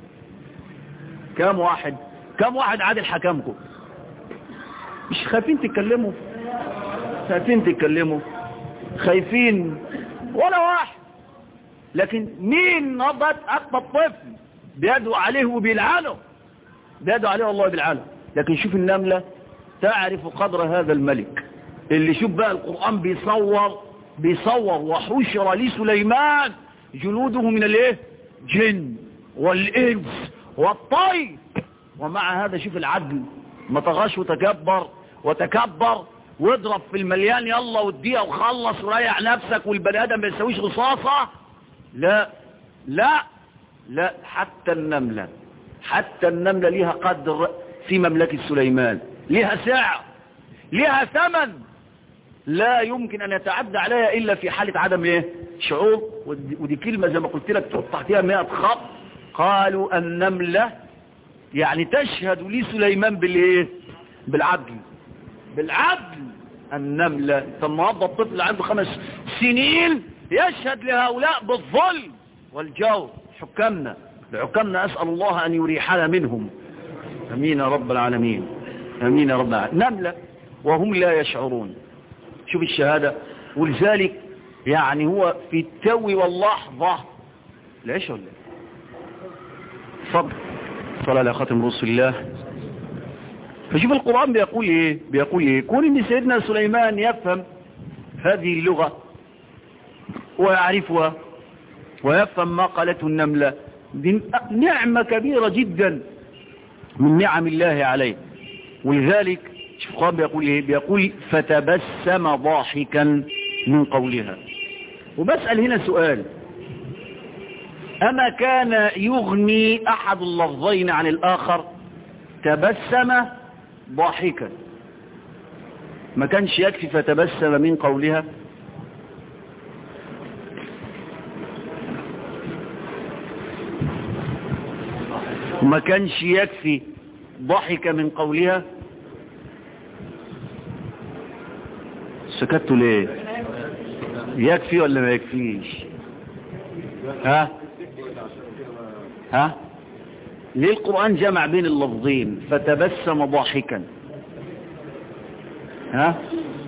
كم واحد كم واحد عادل حكمكم مش خايفين تتكلموا خايفين تتكلموا خايفين ولا واحد لكن مين نبت اكبر طفل بيدعو عليه وبيلعنه بيدعو عليه والله بالعالم لكن شوف النملة تعرف قدر هذا الملك اللي شوف بقى القرآن بيصور بيصور وحشر لسليمان جنوده من الايه جن والانس والطير ومع هذا شوف العدل ما طغاش وتكبر وتكبر واضرب في المليان يلا واديها وخلص وريح نفسك والبني ادم ما يسويش رصاصه لا لا لا حتى النمله حتى النملة ليها قدر في مملكة سليمان ليها سعر ليها ثمن لا يمكن أن يتعدى عليها إلا في حالة عدم إيه؟ شعور ودي كلمة زي ما قلت لك تحط تحتها 100 خط قالوا النملة يعني تشهد لسليمان بالإيه بالعدل بالعدل النملة فالنهارده الطفل عنده خمس سنين يشهد لهؤلاء بالظلم والجور حكامنا لحكامنا أسأل الله أن يريحنا منهم أمين يا رب العالمين أمين يا رب العالمين نملة وهم لا يشعرون شوف الشهادة ولذلك يعني هو في التو واللحظة لا يشعر لا فضل صلى على خاتم رسول الله فشوف القرآن بيقول ايه بيقول ايه كون ان سيدنا سليمان يفهم هذه اللغة ويعرفها ويفهم ما قالته النملة دي نعمة كبيرة جدا من نعم الله عليه ولذلك شوف القرآن بيقول ايه بيقول فتبسم ضاحكا من قولها وبسأل هنا سؤال أما كان يغني أحد اللفظين عن الآخر تبسم ضاحكا ما كانش يكفي فتبسم من قولها وما كانش يكفي ضحك من قولها سكتوا ليه يكفي ولا ما يكفيش ها ها ليه القرآن جمع بين اللفظين فتبسم ضاحكا ها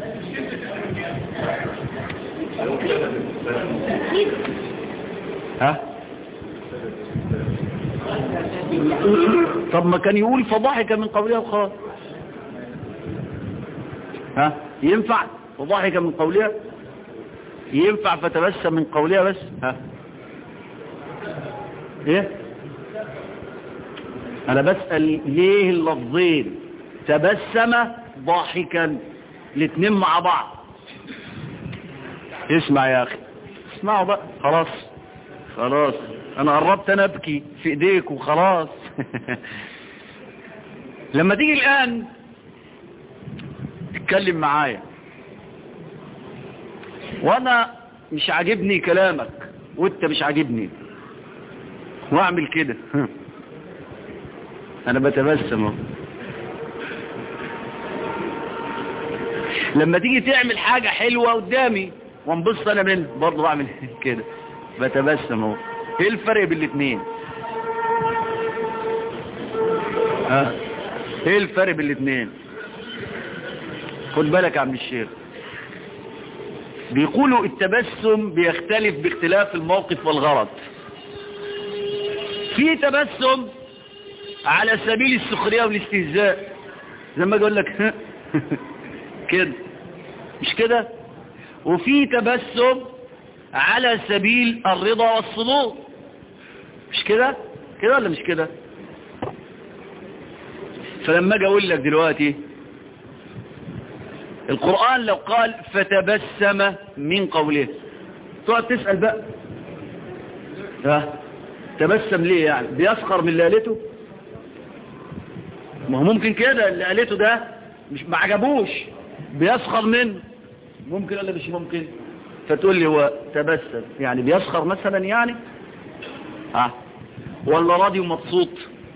ها طب ما كان يقول فضحك من قولها وخلاص ها ينفع فضحك من قولها ينفع فتبسم من قولها بس ها ايه انا بسأل ليه اللفظين تبسم ضاحكا الاثنين مع بعض اسمع يا اخي اسمعوا بقى خلاص خلاص انا قربت انا ابكي في ايديك وخلاص لما تيجي الان تتكلم معايا وانا مش عاجبني كلامك وانت مش عاجبني واعمل كده انا بتبسم اهو لما تيجي تعمل حاجة حلوة قدامي وانبسط انا منها برضه بعمل كده بتبسم اهو ايه الفرق بين الاثنين ها ايه الفرق بين الاثنين خد بالك يا عم الشيخ بيقولوا التبسم بيختلف باختلاف الموقف والغرض في تبسم على سبيل السخرية والاستهزاء لما اقول لك كده مش كده وفي تبسم على سبيل الرضا والصدور مش كده كده ولا مش كده فلما اجي اقول لك دلوقتي القرآن لو قال فتبسم من قوله تقعد تسأل بقى ها تبسم ليه يعني بيسخر من اللي قالته ما هو ممكن كده اللي قالته ده مش ما عجبوش بيسخر منه ممكن ولا مش ممكن فتقول لي هو تبسم يعني بيسخر مثلا يعني ها ولا راضي ومبسوط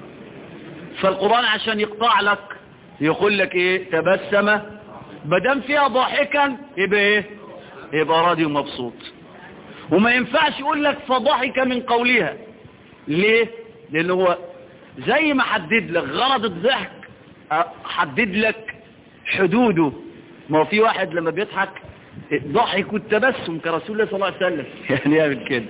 فالقرآن عشان يقطع لك يقول لك ايه تبسم بدم فيها ضاحكا يبقى ايه يبقى راضي ومبسوط وما ينفعش يقول لك فضحك من قولها ليه لان هو زي ما حدد لك غرض الضحك حدد لك حدوده ما هو في واحد لما بيضحك ضحك والتبسم كرسول الله صلى الله عليه وسلم يعني يعمل كده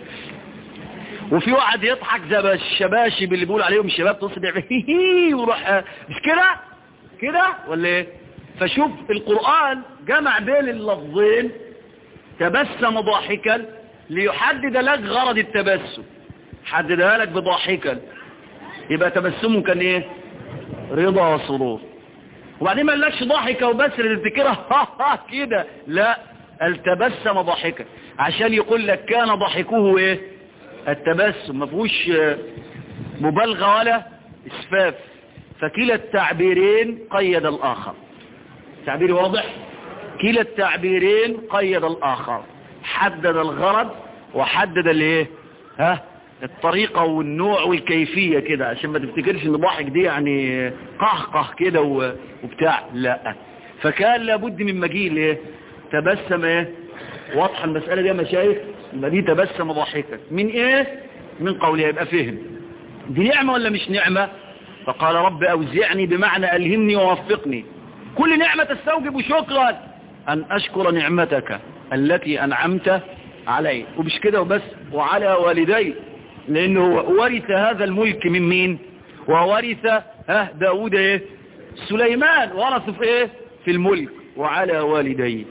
وفي واحد يضحك زي الشباشب اللي بيقول عليهم الشباب تصل يعمل هي ويروح مش كده كده ولا ايه فشوف القرآن جمع بين اللفظين تبسم ضاحكا ليحدد لك غرض التبسم حددها لك بضاحكا يبقى تبسمه كان ايه رضا وسرور وبعدين ما قالكش ضاحكة وبس اللي تفتكرها كده لا التبسم ضاحكا عشان يقول لك كان ضحكه ايه التبسم ما فيهوش مبالغة ولا اسفاف فكلا التعبيرين قيد الاخر تعبير واضح كلا التعبيرين قيد الاخر حدد الغرض وحدد الايه ها الطريقة والنوع والكيفية كده عشان ما تفتكرش ان ضحك دي يعني قهقه كده وبتاع لا فكان لابد من مجيل ايه تبسم ايه واضحة المسألة دي يا مشايخ يبقى دي تبسم ضاحكا من ايه من قولها يبقى فهم دي نعمة ولا مش نعمة فقال رب اوزعني بمعنى الهمني ووفقني كل نعمة تستوجب شكرا ان اشكر نعمتك التي انعمت علي ومش كده وبس وعلى والدي لانه ورث هذا الملك من مين وورث ها داود ايه سليمان ورث في ايه في الملك وعلى والديه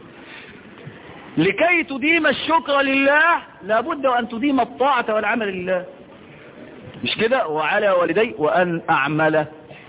لكي تديم الشكر لله لابد أن تديم الطاعة والعمل لله مش كده وعلى والدي وأن أعمل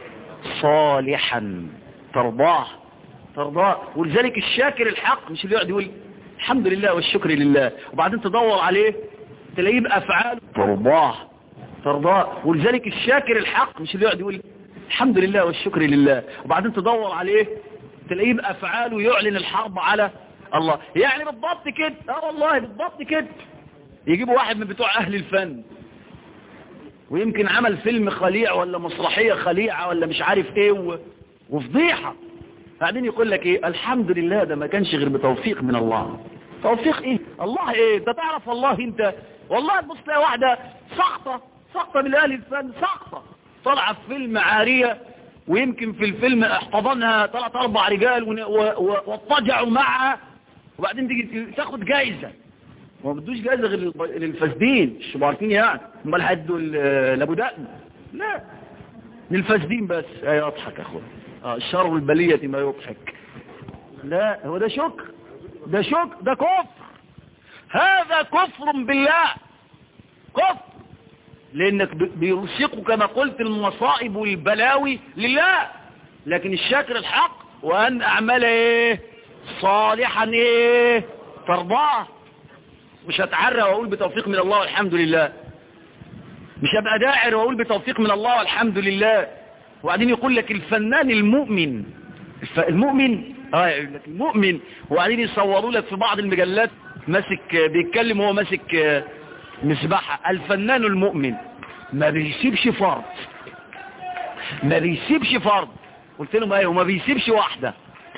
صالحا ترضاه ترضاه ولذلك الشاكر الحق مش اللي يقعد يقول الحمد لله والشكر لله وبعدين تدور عليه تلاقيه بأفعال ترضاه ترضاه ولذلك الشاكر الحق مش اللي يقعد يقول الحمد لله والشكر لله وبعدين تدور عليه تلاقيه بأفعاله يعلن الحرب على الله يعني بالضبط كده اه والله بالضبط كده يجيبوا واحد من بتوع أهل الفن ويمكن عمل فيلم خليع ولا مسرحية خليعة ولا مش عارف ايه و... وفضيحة بعدين يقول لك ايه الحمد لله ده ما كانش غير بتوفيق من الله توفيق ايه الله ايه انت تعرف والله انت والله تبص تلاقي واحدة سقطة سقطة من اهل الفن سقطة طالعة في فيلم عارية ويمكن في الفيلم احتضنها ثلاث اربع رجال واضطجعوا معها وبعدين تيجي تاخد جايزة ما بدوش جايزة غير للفاسدين مش عارفين يعني امال هيدوا لابو دقن لا للفاسدين بس اي اضحك يا اخويا اه الشر البلية ما يضحك لا هو ده شكر ده شكر ده كفر هذا كفر بالله كفر لانك بيرسقوا كما قلت المصائب والبلاوي لله لكن الشاكر الحق وان اعمل ايه صالحا ايه ترضاه مش هتعرى واقول بتوفيق من الله والحمد لله مش هبقى داعر واقول بتوفيق من الله والحمد لله وبعدين يقول لك الفنان المؤمن المؤمن اه يقول لك المؤمن وبعدين يصوروا لك في بعض المجلات ماسك بيتكلم هو ماسك مسبحة الفنان المؤمن ما بيسيبش فرض ما بيسيبش فرض قلت لهم ايه وما بيسيبش واحدة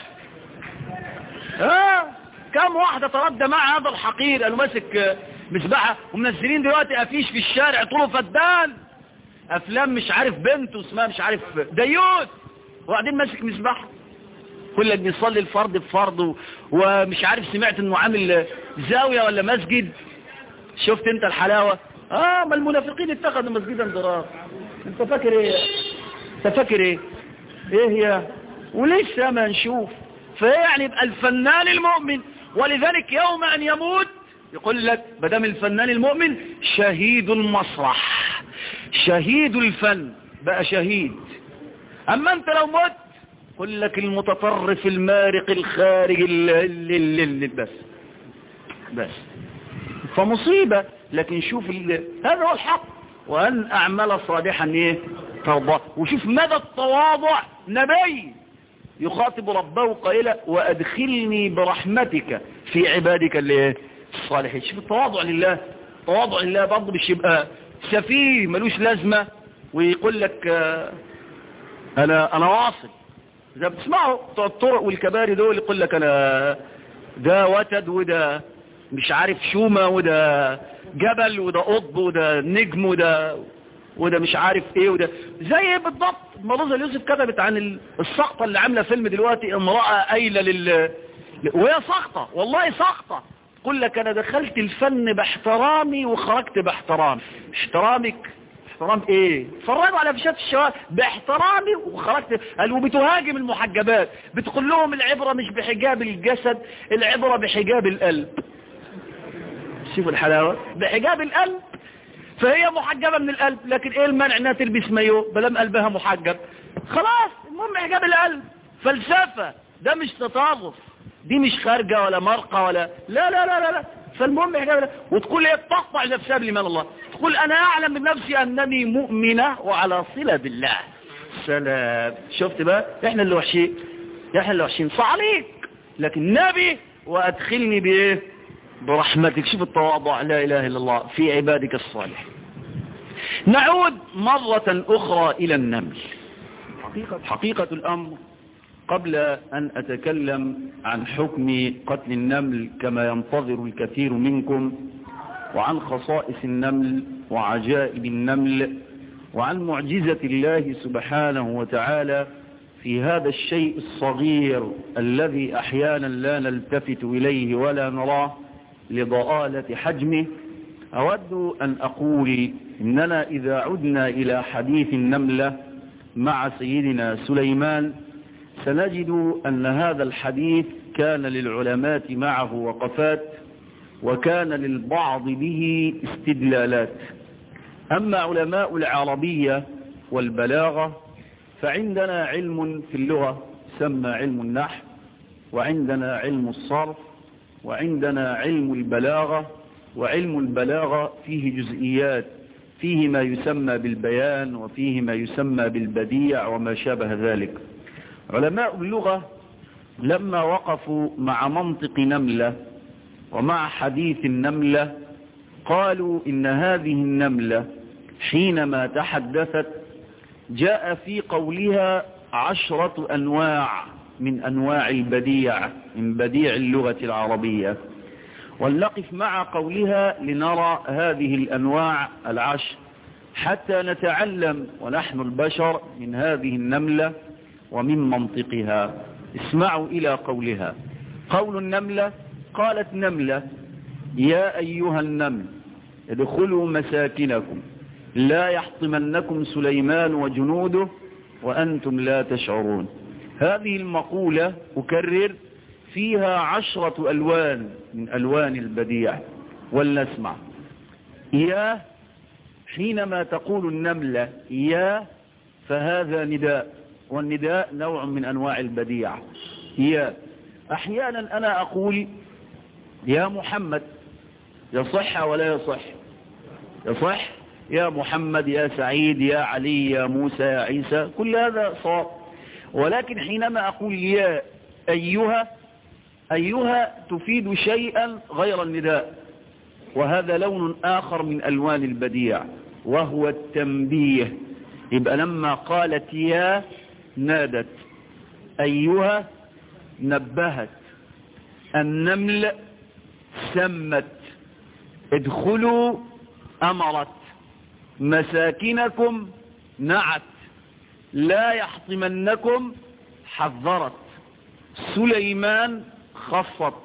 اه كم واحدة تردى مع هذا الحقير قالوا ماسك مسبحة ومنزلين دلوقتي افيش في الشارع طوله فدان افلام مش عارف بنته اسمها مش عارف ديوت وبعدين ماسك مسبحة كل لك بيصلي الفرض بفرض ومش عارف سمعت انه عامل زاوية ولا مسجد شفت انت الحلاوة اه ما المنافقين اتخذوا مسجدا ضرار انت فاكر ايه انت فاكر ايه ايه يا ولسه ما نشوف فيعني يبقى الفنان المؤمن ولذلك يوم ان يموت يقول لك بدم الفنان المؤمن شهيد المسرح شهيد الفن بقى شهيد اما انت لو مت يقول لك المتطرف المارق الخارج اللي بس بس فمصيبة لكن شوف هذا هو الحق وأن أعمل صالحا إيه ترضى وشوف مدى التواضع نبي يخاطب ربه قائلا وأدخلني برحمتك في عبادك اللي الصالحين شوف التواضع لله التواضع لله برضه مش يبقى سفيه ملوش لازمة ويقول لك أنا أنا واصل إذا بتسمعوا بتوع الطرق والكباري دول يقول لك أنا ده وتد وده مش عارف شومة وده جبل وده قطب وده نجم وده وده مش عارف ايه وده زي بالضبط مروزة يوسف كتبت عن السقطة اللي عاملة فيلم دلوقتي امرأة قايلة لل وهي سقطة والله سقطة تقول لك انا دخلت الفن باحترامي وخرجت باحترامي احترامك احترام ايه اتفرجوا على فيشات الشوارع باحترامي وخرجت قال وبتهاجم المحجبات بتقول لهم العبرة مش بحجاب الجسد العبرة بحجاب القلب شوفوا الحلاوة بحجاب القلب فهي محجبة من القلب لكن ايه المنع انها تلبس مايو بلام قلبها محجب خلاص المهم حجاب القلب فلسفة ده مش تطاغف دي مش خارجة ولا مرقة ولا لا لا لا لا, لا. فالمهم حجاب القلب وتقول هي بتقطع نفسها بلمان الله تقول انا اعلم من نفسي انني مؤمنة وعلى صلة بالله سلام شفت بقى احنا اللي وحشين احنا اللي وحشين صعليك لكن نبي وادخلني بايه برحمتك شوف التواضع لا إله إلا الله في عبادك الصالح نعود مرة أخرى إلى النمل حقيقة, حقيقة الأمر قبل أن أتكلم عن حكم قتل النمل كما ينتظر الكثير منكم وعن خصائص النمل وعجائب النمل وعن معجزة الله سبحانه وتعالى في هذا الشيء الصغير الذي أحيانا لا نلتفت إليه ولا نراه لضآلة حجمه أود أن أقول إننا إذا عدنا إلى حديث النملة مع سيدنا سليمان سنجد أن هذا الحديث كان للعلماء معه وقفات وكان للبعض به استدلالات أما علماء العربية والبلاغة فعندنا علم في اللغة سمى علم النحو وعندنا علم الصرف وعندنا علم البلاغة وعلم البلاغة فيه جزئيات فيه ما يسمى بالبيان وفيه ما يسمى بالبديع وما شابه ذلك علماء اللغة لما وقفوا مع منطق نملة ومع حديث النملة قالوا إن هذه النملة حينما تحدثت جاء في قولها عشرة أنواع من أنواع البديع من بديع اللغة العربية ولنقف مع قولها لنرى هذه الأنواع العشر حتى نتعلم ونحن البشر من هذه النملة ومن منطقها اسمعوا إلى قولها قول النملة قالت نملة يا أيها النمل ادخلوا مساكنكم لا يحطمنكم سليمان وجنوده وأنتم لا تشعرون هذه المقولة أكرر فيها عشرة ألوان من ألوان البديع ولنسمع يا حينما تقول النملة يا فهذا نداء والنداء نوع من أنواع البديع يا أحيانا أنا أقول يا محمد يصح ولا يصح يصح يا محمد يا سعيد يا علي يا موسى يا عيسى كل هذا صار ولكن حينما أقول يا أيها أيها تفيد شيئا غير النداء وهذا لون آخر من ألوان البديع وهو التنبيه يبقى لما قالت يا نادت أيها نبهت النمل سمت ادخلوا أمرت مساكنكم نعت لا يحطمنكم حذرت سليمان خفت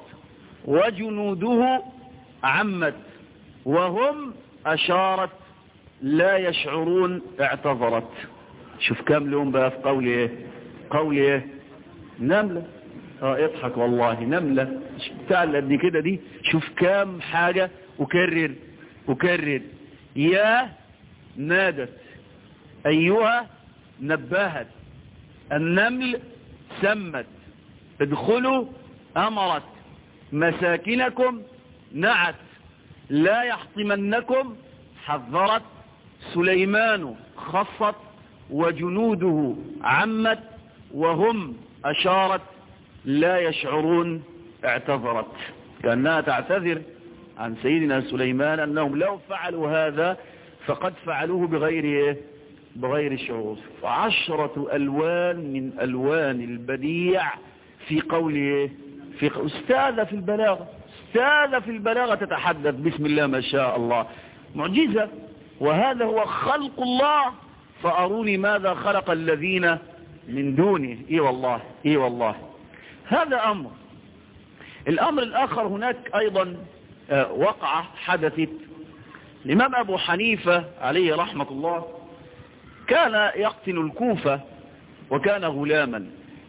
وجنوده عمت وهم أشارت لا يشعرون اعتذرت شوف كام لهم بقى في قول ايه قول ايه نملة اه اضحك والله نملة بتاع اللي قد كده دي شوف كام حاجة اكرر اكرر يا نادت ايها نبهت النمل سمت ادخلوا امرت مساكنكم نعت لا يحطمنكم حذرت سليمان خصت وجنوده عمت وهم أشارت لا يشعرون اعتذرت كأنها تعتذر عن سيدنا سليمان أنهم لو فعلوا هذا فقد فعلوه بغير إيه؟ بغير شعور فعشرة ألوان من ألوان البديع في قول إيه؟ في ق... أستاذة في البلاغة أستاذة في البلاغة تتحدث بسم الله ما شاء الله معجزة وهذا هو خلق الله فأروني ماذا خلق الذين من دونه إيه والله إيه والله هذا أمر الأمر الآخر هناك أيضا وقعة حدثت الإمام أبو حنيفة عليه رحمة الله كان يقتل الكوفة وكان غلاما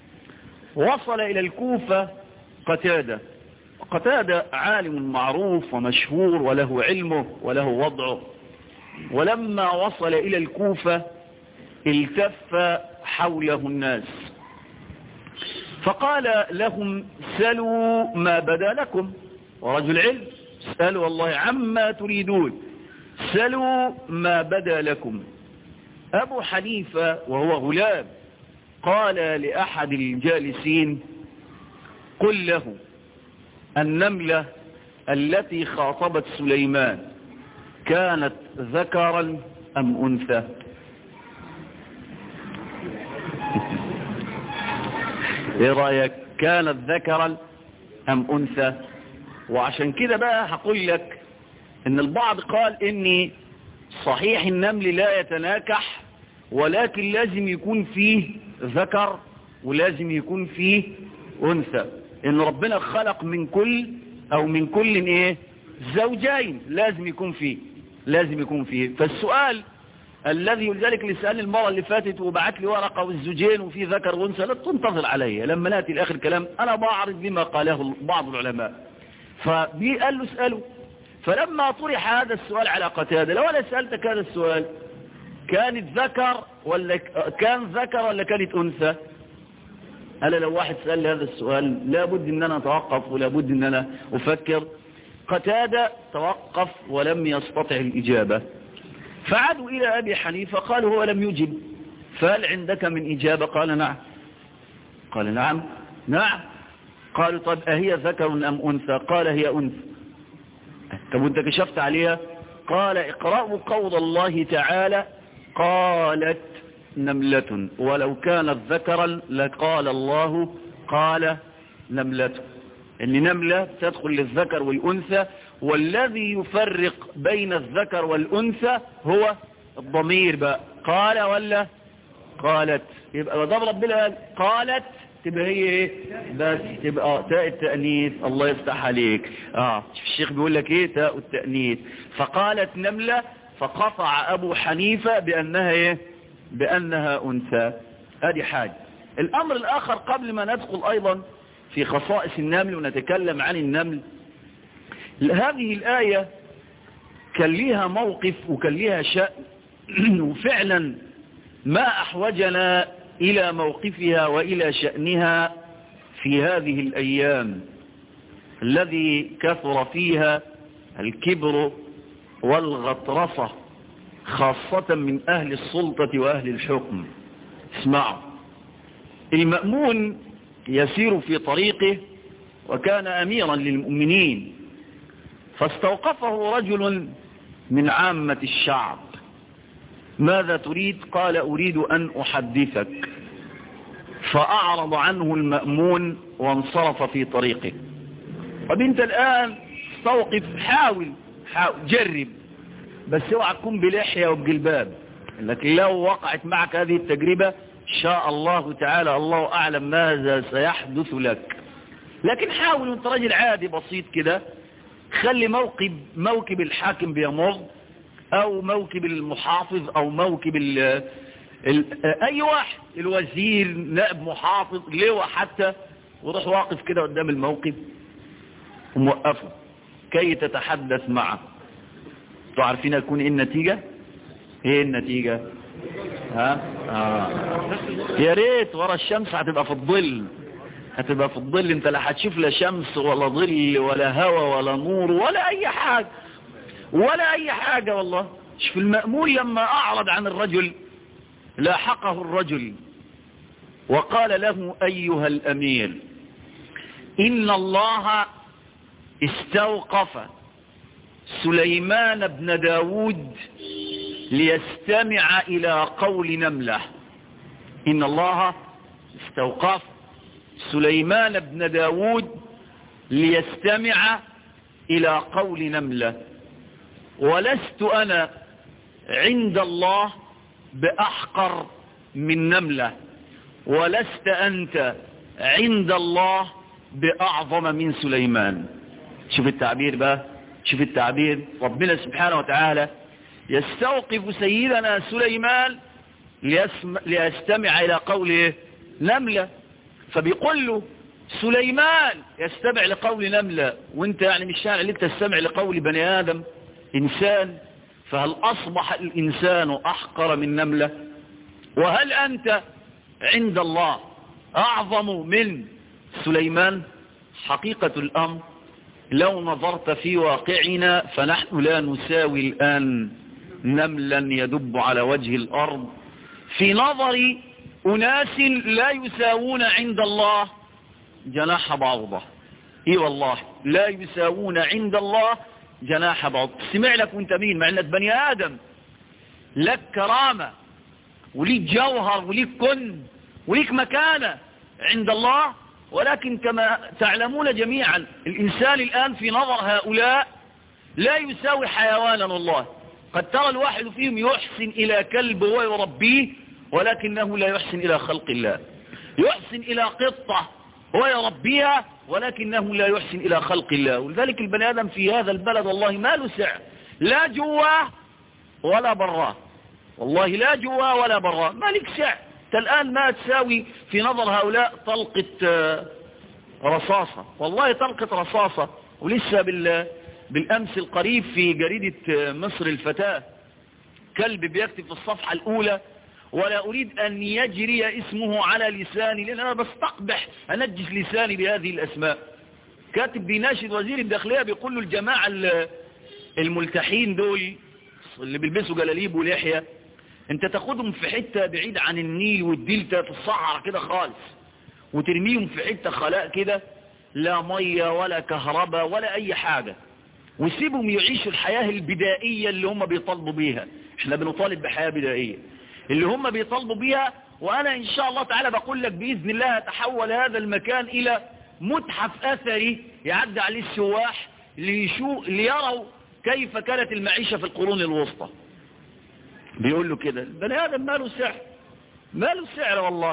وصل إلى الكوفة قتادة قتادة عالم معروف ومشهور وله علمه وله وضعه ولما وصل إلى الكوفة التف حوله الناس فقال لهم سلوا ما بدا لكم ورجل علم سألوا الله عما تريدون سلوا ما بدا لكم أبو حنيفة وهو غلام قال لأحد الجالسين قل له النملة التي خاطبت سليمان كانت ذكرا أم أنثى ايه رأيك كانت ذكرا أم أنثى وعشان كده بقى هقول لك ان البعض قال اني صحيح النمل لا يتناكح ولكن لازم يكون فيه ذكر ولازم يكون فيه أنثى ان ربنا خلق من كل او من كل ايه زوجين لازم يكون فيه لازم يكون فيه فالسؤال الذي لذلك اللي سألني المرة اللي فاتت وبعت لي ورقة والزوجين وفي ذكر وانثى لا تنتظر علي لما نأتي لآخر الكلام أنا بعرض بما قاله بعض العلماء فبي قال له اسأله فلما طرح هذا السؤال على قتادة لو أنا سألتك هذا السؤال كانت ذكر ولا كان ذكر ولا كانت أنثى أنا لو واحد سأل لي هذا السؤال لابد أن أنا أتوقف ولابد أن أنا أفكر قتادة توقف ولم يستطع الإجابة فعادوا إلى أبي حنيفة قالوا هو لم يجب فهل عندك من إجابة قال نعم قال نعم نعم قالوا طب أهي ذكر أم أنثى قال هي أنثى طب وانت كشفت عليها قال اقرأوا قول الله تعالى قالت نملة ولو كانت ذكرا لقال الله قال نملة ان نملة تدخل للذكر والأنثى والذي يفرق بين الذكر والأنثى هو الضمير بقى قال ولا قالت يبقى ضرب ربنا قال قالت تبقى هي ايه بس تبقى تاء التأنيث الله يفتح عليك اه شوف الشيخ بيقول لك ايه تاء التأنيث فقالت نملة فقطع ابو حنيفة بانها ايه بانها انثى ادي حاجة الامر الاخر قبل ما ندخل ايضا في خصائص النمل ونتكلم عن النمل هذه الآية كان ليها موقف وكان ليها شأن وفعلا ما أحوجنا إلى موقفها وإلى شأنها في هذه الأيام الذي كثر فيها الكبر والغطرسة خاصة من أهل السلطة وأهل الحكم اسمعوا المأمون يسير في طريقه وكان أميرا للمؤمنين فاستوقفه رجل من عامة الشعب ماذا تريد قال أريد أن أحدثك فأعرض عنه المأمون وانصرف في طريقه طب انت الآن استوقف حاول, حاول جرب بس اوعى تكون بلحية وبجلباب لكن لو وقعت معك هذه التجربة شاء الله تعالى الله أعلم ماذا سيحدث لك لكن حاول وانت راجل عادي بسيط كده خلي موكب موكب الحاكم بيمر او موكب المحافظ او موكب ال ال اي واحد الوزير نائب محافظ لواء حتى وروح واقف كده قدام الموكب وموقفه كي تتحدث معه انتوا عارفين هتكون ايه النتيجة ايه النتيجة ها آه. يا ريت ورا الشمس هتبقى في الظل هتبقى في الظل انت لا هتشوف لا شمس ولا ظل ولا هوا ولا نور ولا اي حاجة ولا اي حاجة والله شوف المأمول لما اعرض عن الرجل لاحقه الرجل وقال له ايها الامير ان الله استوقف سليمان بن داود ليستمع الى قول نملة ان الله استوقف سليمان بن داود ليستمع إلى قول نملة ولست أنا عند الله بأحقر من نملة ولست أنت عند الله بأعظم من سليمان شوف التعبير بقى شوف التعبير ربنا سبحانه وتعالى يستوقف سيدنا سليمان ليستمع إلى قوله نملة فبيقول له سليمان يستمع لقول نملة وانت يعني مش شارع لك تستمع لقول بني آدم إنسان فهل أصبح الإنسان أحقر من نملة وهل أنت عند الله أعظم من سليمان حقيقة الأمر لو نظرت في واقعنا فنحن لا نساوي الآن نملا يدب على وجه الأرض في نظر أناس لا يساوون عند الله جناح بعوضة اي والله لا يساوون عند الله جناح بعوضة سمع لك وانت مين مع انك بني آدم لك كرامة وليك جوهر وليك كن وليك مكانة عند الله ولكن كما تعلمون جميعا الإنسان الآن في نظر هؤلاء لا يساوي حيوانا والله قد ترى الواحد فيهم يحسن إلى كلب ويربيه ولكنه لا يحسن إلى خلق الله يحسن إلى قطة ويربيها ولكنه لا يحسن إلى خلق الله ولذلك البني آدم في هذا البلد والله ما له سعر لا جواه ولا براه والله لا جواه ولا براه ما لك سعر انت الآن ما تساوي في نظر هؤلاء طلقة رصاصة والله طلقة رصاصة ولسه بال بالأمس القريب في جريدة مصر الفتاة كلب بيكتب في الصفحة الأولى ولا أريد أن يجري اسمه على لساني لأن أنا بستقبح أنجس لساني بهذه الأسماء كاتب بيناشد وزير الداخلية بيقول له الجماعة الملتحين دول اللي بيلبسوا جلاليب ولحية انت تاخدهم في حتة بعيد عن النيل والدلتا في الصحراء كده خالص وترميهم في حتة خلاء كده لا مية ولا كهرباء ولا اي حاجة وسيبهم يعيشوا الحياة البدائية اللي هم بيطالبوا بيها احنا بنطالب بحياة بدائية اللي هم بيطالبوا بيها وانا ان شاء الله تعالى بقول لك باذن الله يتحول هذا المكان الى متحف اثري يعدي عليه السواح ليشو ليروا كيف كانت المعيشة في القرون الوسطى بيقول له كده البني ادم ماله سعر ماله سعر والله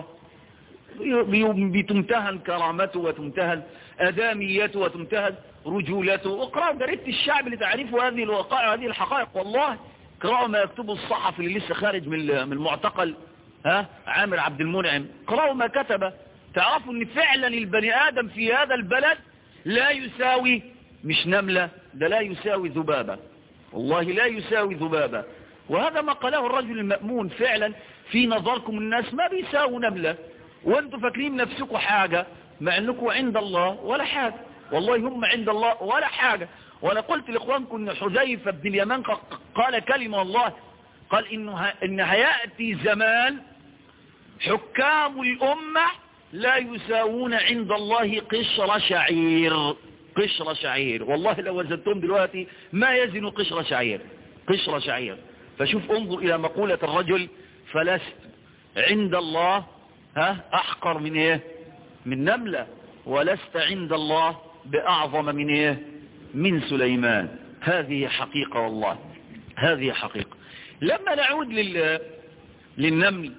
بتمتهن كرامته وتمتهن أداميته وتمتهن رجولته واقرأوا جريدة الشعب لتعرفوا هذه الوقائع وهذه الحقائق والله اقرأوا ما يكتبه الصحفي اللي لسه خارج من من المعتقل ها عامر عبد المنعم اقرأوا ما كتب تعرفوا ان فعلا البني آدم في هذا البلد لا يساوي مش نملة ده لا يساوي ذبابة والله لا يساوي ذبابة وهذا ما قاله الرجل المأمون فعلا في نظركم الناس ما بيساووا نملة وانتم فاكرين نفسكم حاجة مع انكم عند الله ولا حاجة والله هم عند الله ولا حاجة وانا قلت لاخوانكم ان حذيفة بن اليمان قال كلمة الله قال انه ان هيأتي زمان حكام الامة لا يساوون عند الله قشر شعير قشر شعير والله لو وزنتهم دلوقتي ما يزن قشر شعير قشر شعير فشوف انظر الى مقولة الرجل فلست عند الله ها احقر من ايه من نملة ولست عند الله باعظم من ايه من سليمان هذه حقيقة والله هذه حقيقة لما نعود لل... للنمل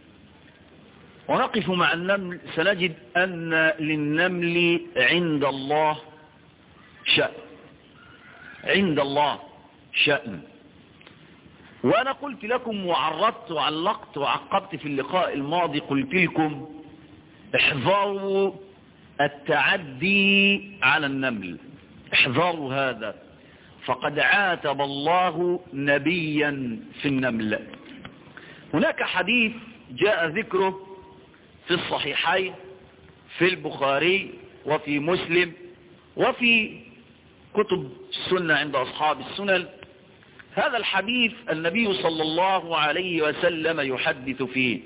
ونقف مع النمل سنجد أن للنمل عند الله شأن عند الله شأن وأنا قلت لكم وعرضت وعلقت وعقبت في اللقاء الماضي قلت لكم احذروا التعدي على النمل احذروا هذا فقد عاتب الله نبيا في النمل هناك حديث جاء ذكره في الصحيحين في البخاري وفي مسلم وفي كتب السنة عند أصحاب السنن هذا الحديث النبي صلى الله عليه وسلم يحدث فيه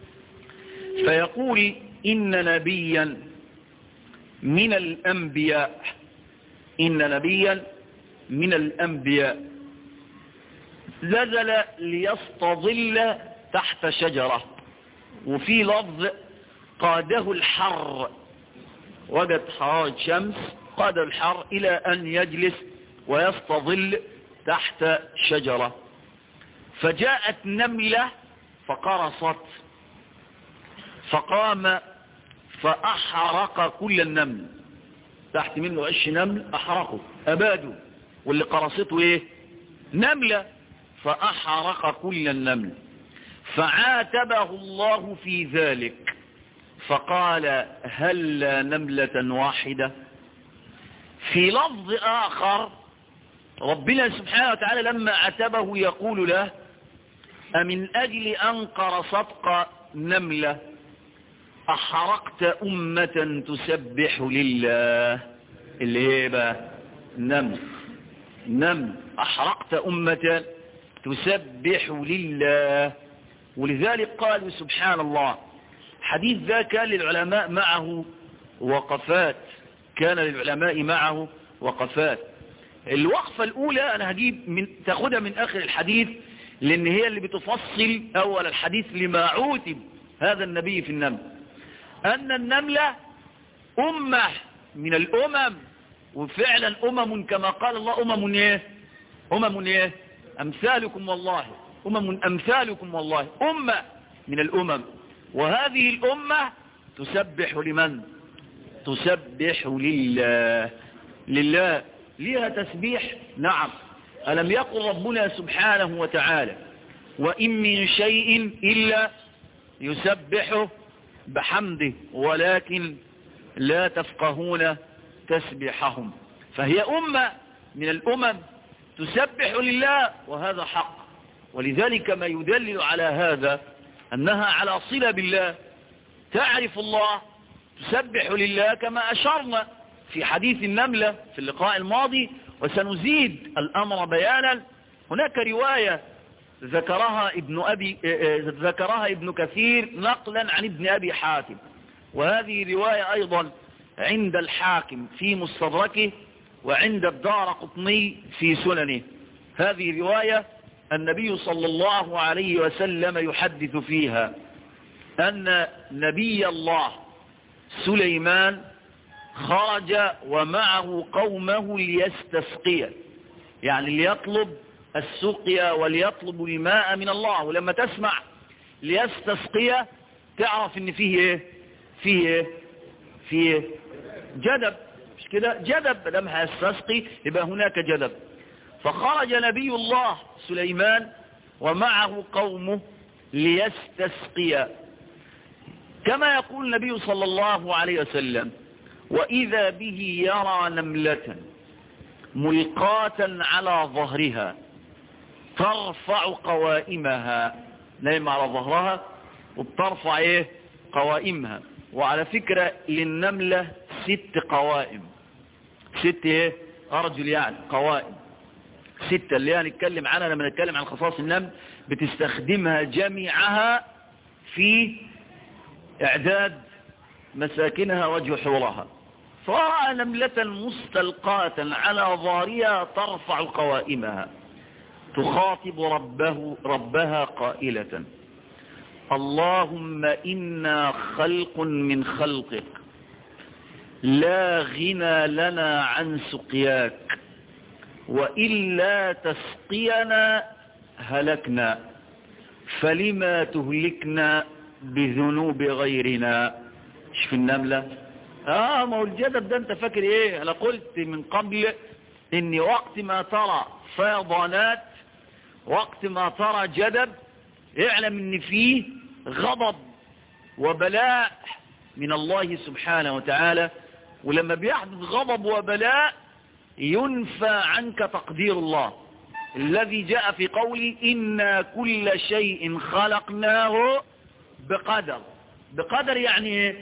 فيقول إن نبيا من الأنبياء إن نبيا من الأنبياء نزل ليستظل تحت شجرة وفي لفظ قاده الحر وجد حرارة شمس قاد الحر إلى أن يجلس ويستظل تحت شجرة فجاءت نملة فقرصت فقام فأحرق كل النمل تحت منه عش نمل أحرقه أبادوا واللي قرصته إيه نملة فأحرق كل النمل فعاتبه الله في ذلك فقال هل نملة واحدة في لفظ آخر ربنا سبحانه وتعالى لما عتبه يقول له أمن أجل أنقر صدق نملة أحرقت أمة تسبح لله اللي هي بقى نمل نمل أحرقت أمة تسبح لله ولذلك قالوا سبحان الله حديث ذا كان للعلماء معه وقفات كان للعلماء معه وقفات الوقفة الأولى أنا هجيب من تاخدها من آخر الحديث لأن هي اللي بتفصل أول الحديث لما عوتب هذا النبي في النمل أن النملة أمة من الأمم وفعلا أمم كما قال الله أمم إيه أمم إيه أمثالكم والله أمم أمثالكم والله أمة من الأمم وهذه الأمة تسبح لمن تسبح لله لله لها تسبيح نعم ألم يقل ربنا سبحانه وتعالى وإن من شيء إلا يسبح بحمده ولكن لا تفقهون تسبحهم فهي أمة من الأمم تسبح لله وهذا حق ولذلك ما يدلل على هذا أنها على صلة بالله تعرف الله تسبح لله كما أشرنا في حديث النملة في اللقاء الماضي وسنزيد الأمر بيانا هناك رواية ذكرها ابن أبي ذكرها ابن كثير نقلا عن ابن أبي حاتم وهذه رواية أيضا عند الحاكم في مستدركه وعند الدار قطني في سننه هذه رواية النبي صلى الله عليه وسلم يحدث فيها أن نبي الله سليمان خرج ومعه قومه ليستسقي يعني ليطلب السقيا وليطلب الماء من الله ولما تسمع ليستسقي تعرف ان فيه ايه فيه ايه فيه إيه؟ جدب مش كده جدب لما هيستسقي يبقى هناك جدب فخرج نبي الله سليمان ومعه قومه ليستسقيا كما يقول النبي صلى الله عليه وسلم وإذا به يرى نملة ملقاة على ظهرها ترفع قوائمها نايم على ظهرها وبترفع ايه قوائمها وعلى فكرة للنملة ست قوائم ست ايه ارجل يعني قوائم ستة اللي هنتكلم عنها لما نتكلم عن خصائص النمل بتستخدمها جميعها في اعداد مساكنها وجحورها فرأى نملة مستلقاة على ظهرها ترفع قوائمها تخاطب ربه ربها قائلة اللهم إنا خلق من خلقك لا غنى لنا عن سقياك وإلا تسقينا هلكنا فلما تهلكنا بذنوب غيرنا مش في النملة اه ما هو الجدب ده انت فاكر ايه انا قلت من قبل ان وقت ما ترى فيضانات وقت ما ترى جدب اعلم ان فيه غضب وبلاء من الله سبحانه وتعالى ولما بيحدث غضب وبلاء ينفى عنك تقدير الله الذي جاء في قولي إنا كل شيء خلقناه بقدر بقدر يعني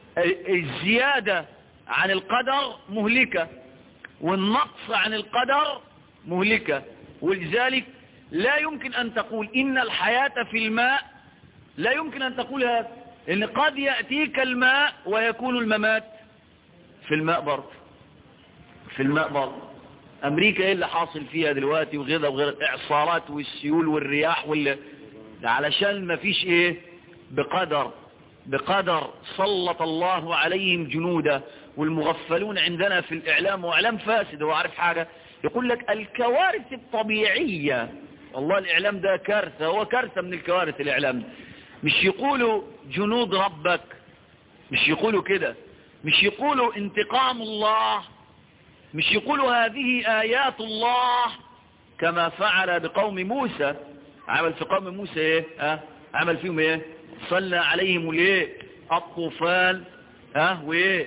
الزيادة عن القدر مهلكة والنقص عن القدر مهلكة ولذلك لا يمكن أن تقول إن الحياة في الماء لا يمكن أن تقول هذا إن قد يأتيك الماء ويكون الممات في الماء برضه في الماء برضه أمريكا إيه اللي حاصل فيها دلوقتي وغيرها وغير الإعصارات والسيول والرياح وال علشان ما فيش إيه بقدر بقدر سلط الله عليهم جنوده والمغفلون عندنا في الإعلام وإعلام فاسد هو عارف حاجة يقول لك الكوارث الطبيعية والله الإعلام ده كارثة هو كارثة من الكوارث الإعلام ده مش يقولوا جنود ربك مش يقولوا كده مش يقولوا انتقام الله مش يقولوا هذه آيات الله كما فعل بقوم موسى عمل في قوم موسى ايه ها عمل فيهم ايه صلى عليهم الايه الطوفان ها وايه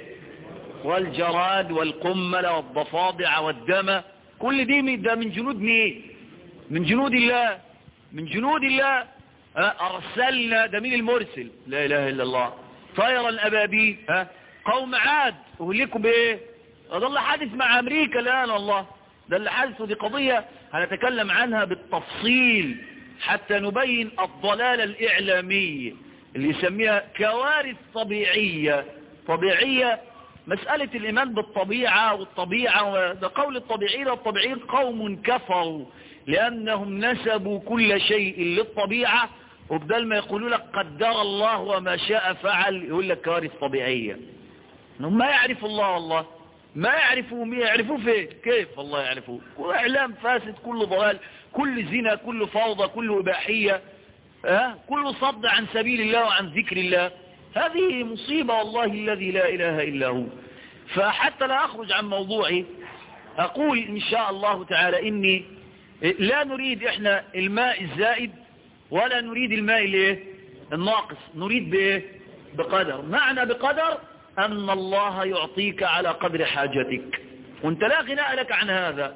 والجراد والقمل والضفادع والدم كل دي ده من جنود مين من جنود الله من جنود الله ها ارسلنا ده مين المرسل لا اله الا الله طير الابابيل ها قوم عاد اهلكوا بايه ده اللي حادث مع امريكا الان والله ده اللي حادث ودي قضية هنتكلم عنها بالتفصيل حتى نبين الضلال الاعلامي اللي يسميها كوارث طبيعية طبيعية مسألة الإيمان بالطبيعة والطبيعة وده قول الطبيعيين والطبيعيين قوم كفروا لأنهم نسبوا كل شيء للطبيعة وبدل ما يقولوا لك قدر الله وما شاء فعل يقول لك كوارث طبيعية انهم ما يعرفوا الله والله ما يعرفوا مين يعرفوه فين كيف الله يعرفوه اعلام فاسد كله ضلال كل زنا كله فوضى كله اباحيه أه؟ كله صد عن سبيل الله وعن ذكر الله هذه مصيبة والله الذي لا إله إلا هو فحتى لا أخرج عن موضوعي أقول إن شاء الله تعالى إني لا نريد إحنا الماء الزائد ولا نريد الماء الايه الناقص نريد بايه بقدر معنى بقدر أن الله يعطيك على قدر حاجتك وانت لا غناء لك عن هذا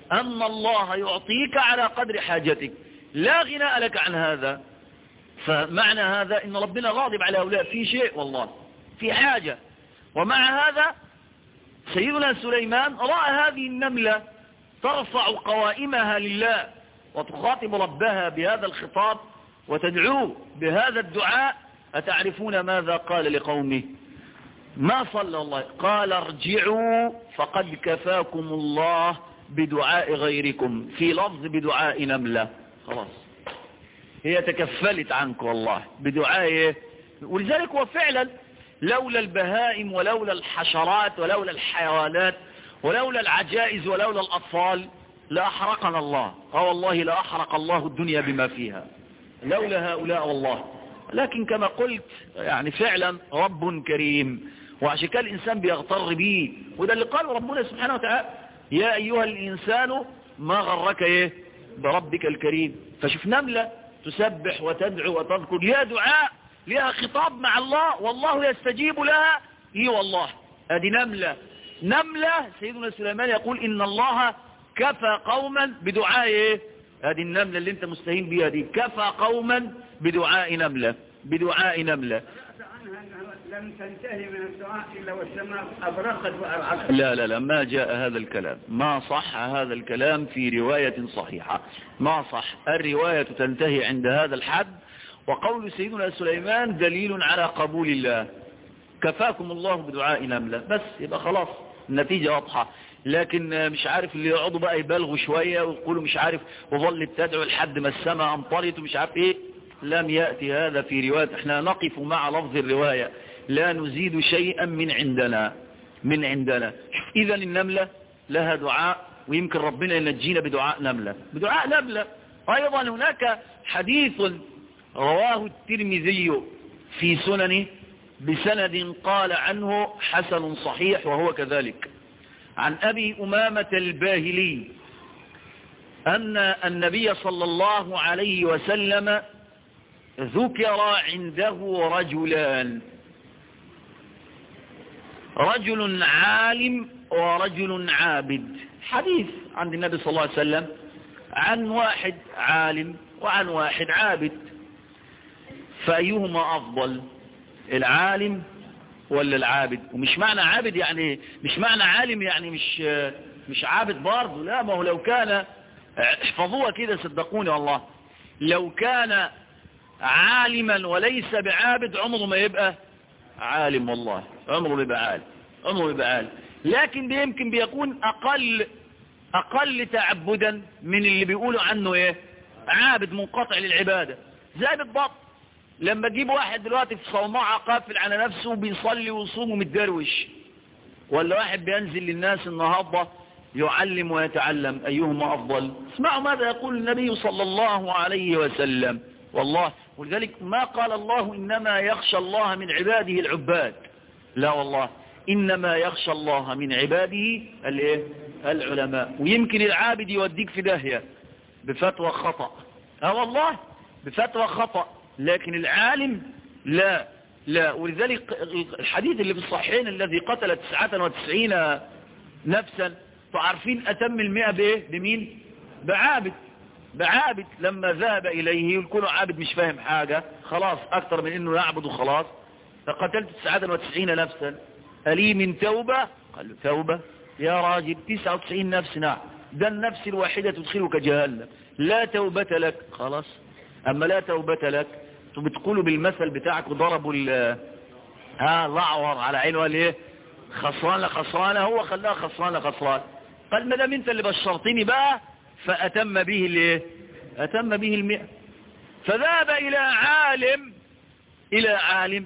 أن الله يعطيك على قدر حاجتك لا غناء لك عن هذا فمعنى هذا إن ربنا غاضب على هؤلاء في شيء والله في حاجة ومع هذا سيدنا سليمان رأى هذه النملة ترفع قوائمها لله وتخاطب ربها بهذا الخطاب وتدعوه بهذا الدعاء أتعرفون ماذا قال لقومه ما صلى الله قال ارجعوا فقد كفاكم الله بدعاء غيركم في لفظ بدعاء نملة خلاص هي تكفلت عنك والله بدعاء ولذلك هو فعلا لولا البهائم ولولا الحشرات ولولا الحيوانات ولولا العجائز ولولا الأطفال لأحرقنا الله اه والله لأحرق الله الدنيا بما فيها لولا هؤلاء والله لكن كما قلت يعني فعلا رب كريم وعشان كده الإنسان بيغتر به وده اللي قال ربنا سبحانه وتعالى يا أيها الإنسان ما غرك ايه بربك الكريم فشوف نملة تسبح وتدعو وتذكر لها دعاء لها خطاب مع الله والله يستجيب لها ايه والله ادي نملة نملة سيدنا سليمان يقول إن الله كفى قوما بدعاء ايه هذه النملة اللي انت مستهين بها دي كفى قوما بدعاء نملة بدعاء نملة لم تنتهي من الدعاء إلا والسماء أبرقت وأرعبت لا لا لا ما جاء هذا الكلام ما صح هذا الكلام في رواية صحيحة ما صح الرواية تنتهي عند هذا الحد وقول سيدنا سليمان دليل على قبول الله كفاكم الله بدعاء نملة بس يبقى خلاص النتيجة واضحة لكن مش عارف اللي يقعدوا بقى يبالغوا شوية ويقولوا مش عارف وظلت تدعو لحد ما السماء امطرت ومش عارف ايه لم يأتي هذا في رواية احنا نقف مع لفظ الرواية لا نزيد شيئا من عندنا من عندنا اذا النملة لها دعاء ويمكن ربنا ينجينا بدعاء نملة بدعاء نملة ايضا هناك حديث رواه الترمذي في سننه بسند قال عنه حسن صحيح وهو كذلك عن أبي أمامة الباهلي أن النبي صلى الله عليه وسلم ذكر عنده رجلان رجل عالم ورجل عابد حديث عند النبي صلى الله عليه وسلم عن واحد عالم وعن واحد عابد فأيهما أفضل العالم ولا العابد ومش معنى عابد يعني مش معنى عالم يعني مش مش عابد برضه لا ما هو لو كان احفظوها كده صدقوني والله لو كان عالما وليس بعابد عمره ما يبقى عالم والله عمره ما يبقى عالم عمره ما يبقى عالم لكن يمكن بيكون أقل أقل تعبدا من اللي بيقولوا عنه ايه عابد منقطع للعبادة زي بالضبط لما تجيب واحد دلوقتي في صومعة قافل على نفسه بيصلي ويصوم ومتدروش ولا واحد بينزل للناس النهاردة يعلم ويتعلم أيهما أفضل اسمعوا ماذا يقول النبي صلى الله عليه وسلم والله ولذلك ما قال الله إنما يخشى الله من عباده العباد لا والله إنما يخشى الله من عباده الايه العلماء ويمكن العابد يوديك في داهية بفتوى خطأ اه والله بفتوى خطأ لكن العالم لا لا ولذلك الحديث اللي في الصحيحين الذي قتل 99 نفسا فعارفين أتم المئة بإيه بمين بعابد بعابد لما ذهب إليه يكون عابد مش فاهم حاجة خلاص أكثر من إنه يعبد وخلاص فقتلت 99 نفسا ألي من توبة قال له توبة يا راجل 99 نفس نعم ده النفس الواحدة تدخلك جهنم لا توبة لك خلاص أما لا توبة لك بتقولوا بالمثل بتاعك وضربوا ال ها لعور على عينه قال ايه خسرانة خسرانة هو خلاها خسرانة خسرانة قال ما دام انت اللي بشرتني بقى فأتم به الايه أتم به المئة فذهب إلى عالم إلى عالم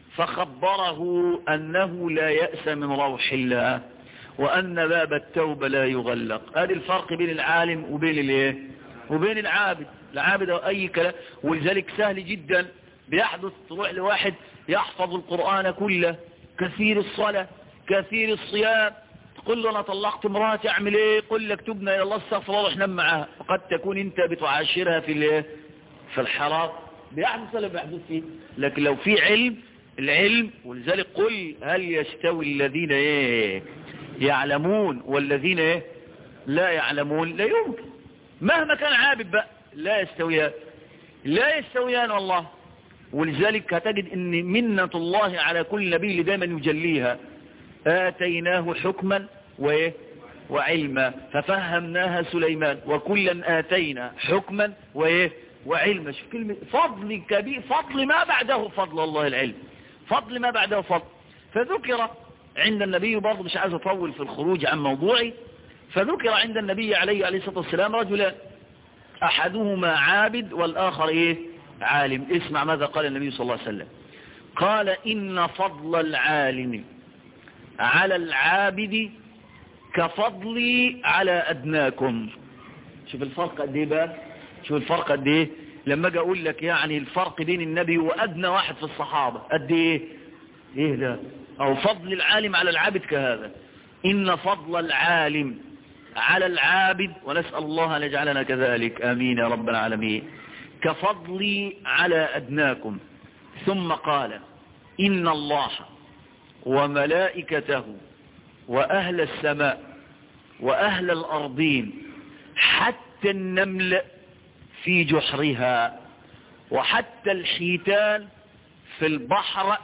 فخبره أنه لا يأس من روح الله وأن باب التوبة لا يغلق هذا الفرق بين العالم وبين الايه وبين العابد العابد أو أي كلام ولذلك سهل جدا بيحدث تروح لواحد يحفظ القرآن كله كثير الصلاة كثير الصيام تقول له أنا طلقت مراتي أعمل إيه قل لك تبنى إلى الله استغفر الله نام معها وقد تكون أنت بتعاشرها في الايه في الحرام بيحدث ولا بيحدث فيه لكن لو في علم العلم ولذلك قل هل يستوي الذين ايه يعلمون والذين ايه لا يعلمون لا يمكن مهما كان عابد بقى لا يستويان لا يستويان والله ولذلك هتجد ان منة الله على كل نبي اللي دايما يجليها آتيناه حكما وإيه وعلما ففهمناها سليمان وكلا آتينا حكما وإيه وعلما شوف كلمة فضل كبير فضل ما بعده فضل الله العلم فضل ما بعده فضل فذكر عند النبي برضه مش عايز أطول في الخروج عن موضوعي فذكر عند النبي عليه عليه الصلاة والسلام رجلان أحدهما عابد والآخر إيه عالم اسمع ماذا قال النبي صلى الله عليه وسلم قال إن فضل العالم على العابد كفضلي على أدناكم شوف الفرق قد ايه بقى شوف الفرق قد ايه لما اجي اقول لك يعني الفرق بين النبي وادنى واحد في الصحابة قد ايه ايه ده او فضل العالم على العابد كهذا ان فضل العالم على العابد ونسأل الله ان يجعلنا كذلك امين يا رب العالمين كفضلي على ادناكم ثم قال ان الله وملائكته وأهل السماء وأهل الأرضين حتى النمل في جحرها وحتى الحيتان في البحر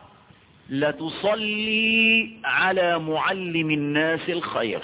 لتصلي على معلم الناس الخير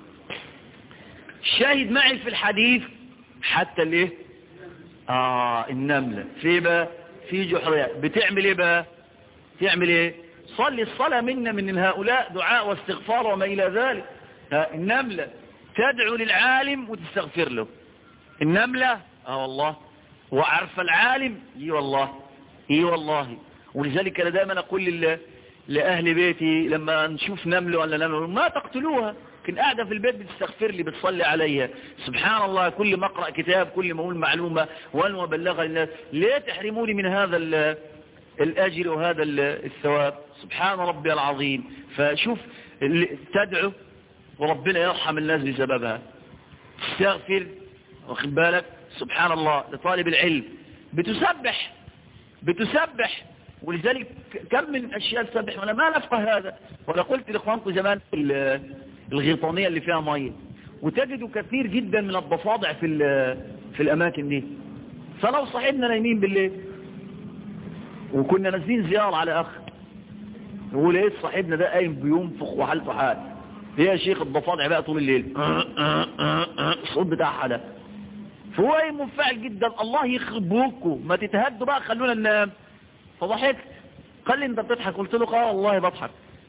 شاهد معي في الحديث حتى الايه اه النملة في بقى في جحرها بتعمل ايه بقى تعمل ايه صلي الصلاة منا من هؤلاء دعاء واستغفار وما إلى ذلك النملة تدعو للعالم وتستغفر له النملة اه والله وعرف العالم اي والله اي والله ولذلك انا دائما اقول لله لأهل بيتي لما نشوف نملة ولا نملة ما تقتلوها كن قاعدة في البيت بتستغفر لي بتصلي عليها سبحان الله كل ما اقرأ كتاب كل ما اقول معلومة وانا بلغها للناس ليه تحرموني من هذا الأجر وهذا الثواب سبحان ربي العظيم فشوف تدعو وربنا يرحم الناس بسببها تستغفر واخد بالك سبحان الله لطالب العلم بتسبح بتسبح ولذلك كم من أشياء تسبح وأنا ما نفقه هذا وأنا قلت لإخوانكم زمان الغيطانية اللي فيها مية وتجدوا كثير جدا من الضفادع في في الأماكن دي فلو صاحبنا نايمين بالليل وكنا نازلين زيارة على أخ ولقيت صاحبنا ده قايم بينفخ وحالته حال ايه يا شيخ الضفادع بقى طول الليل الصوت بتاعها ده فهو قايم منفعل جدا الله يخرب بوكوا ما تتهدوا بقى خلونا ننام فضحكت قال لي انت بتضحك قلت له اه والله بضحك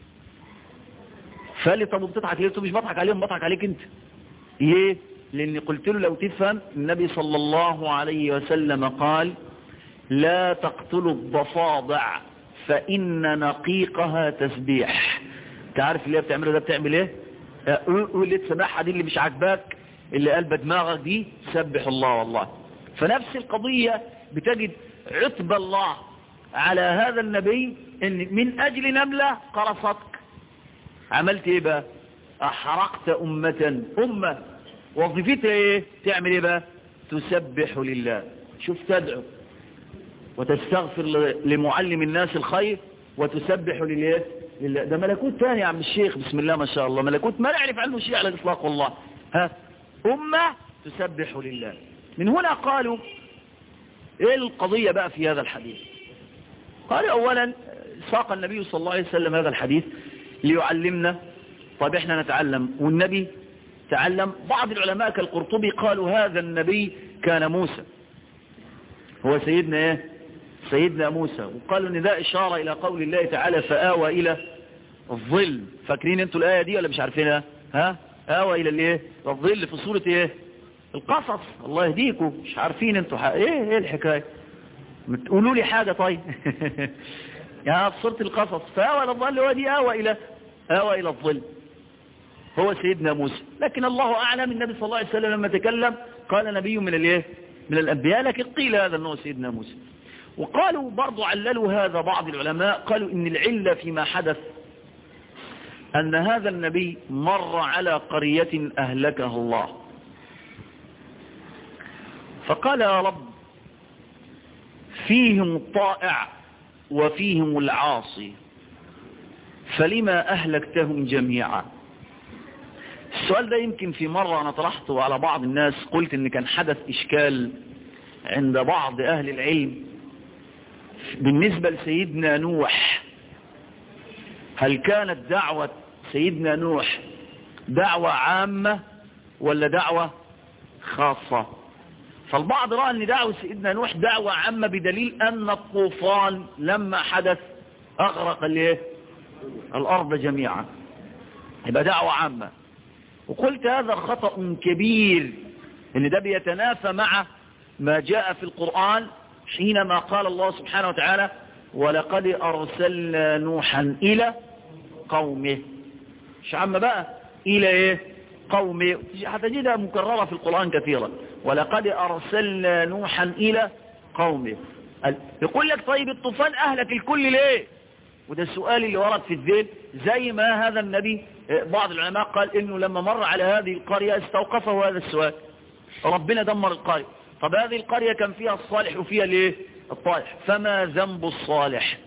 فقال لي طب بتضحك ليه قلت له مش بضحك عليهم بضحك عليك انت ايه لاني قلت له لو تفهم النبي صلى الله عليه وسلم قال لا تقتلوا الضفادع فإن نقيقها تسبيح تعرف اللي هي بتعمله ده بتعمل ايه قول لي تسبحها دي اللي مش عاجباك اللي قلب دماغك دي سبح الله والله فنفس القضية بتجد عتب الله على هذا النبي ان من اجل نملة قرصتك عملت ايه بقى احرقت امة امة وظيفتها ايه تعمل ايه بقى تسبح لله شوف تدعو وتستغفر لمعلم الناس الخير وتسبح لله لله ده ملكوت تاني يا عم الشيخ بسم الله ما شاء الله ملكوت ما نعرف عنه شيء على الإطلاق والله ها أمة تسبح لله من هنا قالوا ايه القضية بقى في هذا الحديث قالوا اولا ساق النبي صلى الله عليه وسلم هذا الحديث ليعلمنا طيب احنا نتعلم والنبي تعلم بعض العلماء كالقرطبي قالوا هذا النبي كان موسى هو سيدنا ايه سيدنا موسى وقالوا ان ده اشارة الى قول الله تعالى فآوى الى الظل فاكرين انتوا الاية دي ولا مش عارفينها ها آوى الى الايه الظل في سورة ايه القصص الله يهديكم مش عارفين انتوا حق. ايه ايه الحكاية تقولوا لي حاجة طيب يا في سورة القصص فآوى الى الظل هو دي آوى الى آوى الى الظل هو سيدنا موسى لكن الله اعلم النبي صلى الله عليه وسلم لما تكلم قال نبي من الايه من الانبياء لكن قيل هذا انه سيدنا موسى وقالوا برضو عللوا هذا بعض العلماء قالوا ان العلة فيما حدث ان هذا النبي مر على قرية اهلكها الله فقال يا رب فيهم الطائع وفيهم العاصي فلما اهلكتهم جميعا السؤال ده يمكن في مرة أنا طرحته على بعض الناس قلت إن كان حدث إشكال عند بعض أهل العلم بالنسبة لسيدنا نوح هل كانت دعوة سيدنا نوح دعوة عامة ولا دعوة خاصة فالبعض رأى أن دعوة سيدنا نوح دعوة عامة بدليل أن الطوفان لما حدث أغرق الايه الأرض جميعا يبقى دعوة عامة وقلت هذا خطأ كبير ان ده بيتنافى مع ما جاء في القرآن حينما قال الله سبحانه وتعالى ولقد أرسلنا نوحا إلى قومه مش عامة بقى إلى إيه قومه هتجدها مكررة في القرآن كثيرا ولقد أرسلنا نوحا إلى قومه يقول لك طيب الطوفان أهلك الكل ليه وده السؤال اللي ورد في الذهن زي ما هذا النبي بعض العلماء قال انه لما مر على هذه القرية استوقفه هذا السؤال ربنا دمر القرية طب هذه القرية كان فيها الصالح وفيها الايه الطالح فما ذنب الصالح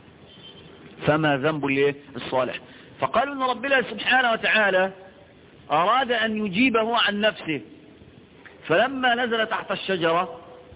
فما ذنب الايه الصالح فقالوا ان ربنا سبحانه وتعالى اراد ان يجيبه عن نفسه فلما نزل تحت الشجرة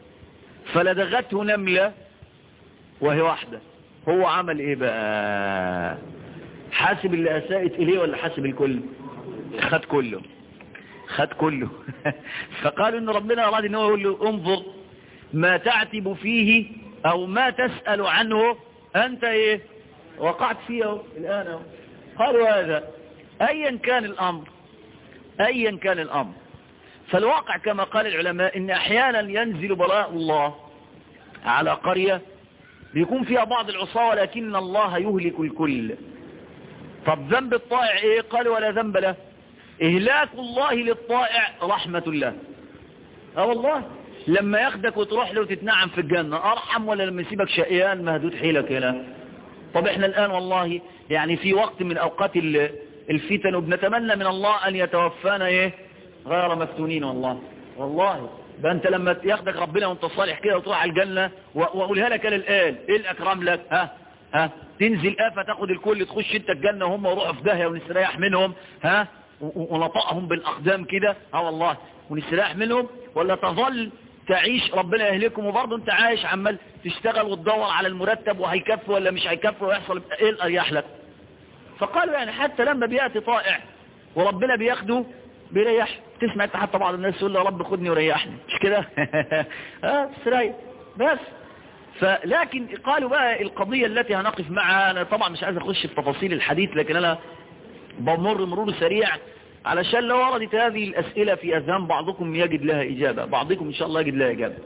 فلدغته نملة وهي واحدة هو عمل ايه بقى حاسب اللي اساءت اليه ولا حاسب الكل خد كله خد كله فقالوا ان ربنا اراد ان هو يقول له انظر ما تعتب فيه او ما تسأل عنه انت ايه وقعت فيه الان اهو قالوا هذا ايا كان الامر ايا كان الامر فالواقع كما قال العلماء ان احيانا ينزل بلاء الله على قرية بيكون فيها بعض العصاة ولكن الله يهلك الكل طب ذنب الطائع ايه قال ولا ذنب له اهلاك الله للطائع رحمة الله اه والله لما ياخدك وتروح له وتتنعم في الجنة ارحم ولا لما يسيبك شقيان مهدود حيلك هنا طب احنا الان والله يعني في وقت من اوقات الفتن وبنتمنى من الله ان يتوفانا ايه غير مفتونين والله والله ده انت لما ياخدك ربنا وانت صالح كده وتروح على الجنة واقولها لك للآل ايه الاكرام لك ها ها تنزل آفة تاخد الكل تخش انت الجنة وهم وروحوا في داهية ونستريح منهم ها ونطقهم بالاقدام كده ها والله ونستريح منهم ولا تظل تعيش ربنا يهلكم وبرضه انت عايش عمال تشتغل وتدور على المرتب وهيكفي ولا مش هيكفي ويحصل ايه الاريح لك فقالوا يعني حتى لما بيأتي طائع وربنا بياخده بيريح تسمع انت حتى بعض الناس يقول له يا رب خدني وريحني مش كده اه تستريح بس فلكن قالوا بقى القضية التي هنقف معها انا طبعا مش عايز اخش في تفاصيل الحديث لكن انا بمر مرور سريع علشان لو وردت هذه الاسئلة في اذهان بعضكم يجد لها اجابة بعضكم ان شاء الله يجد لها اجابة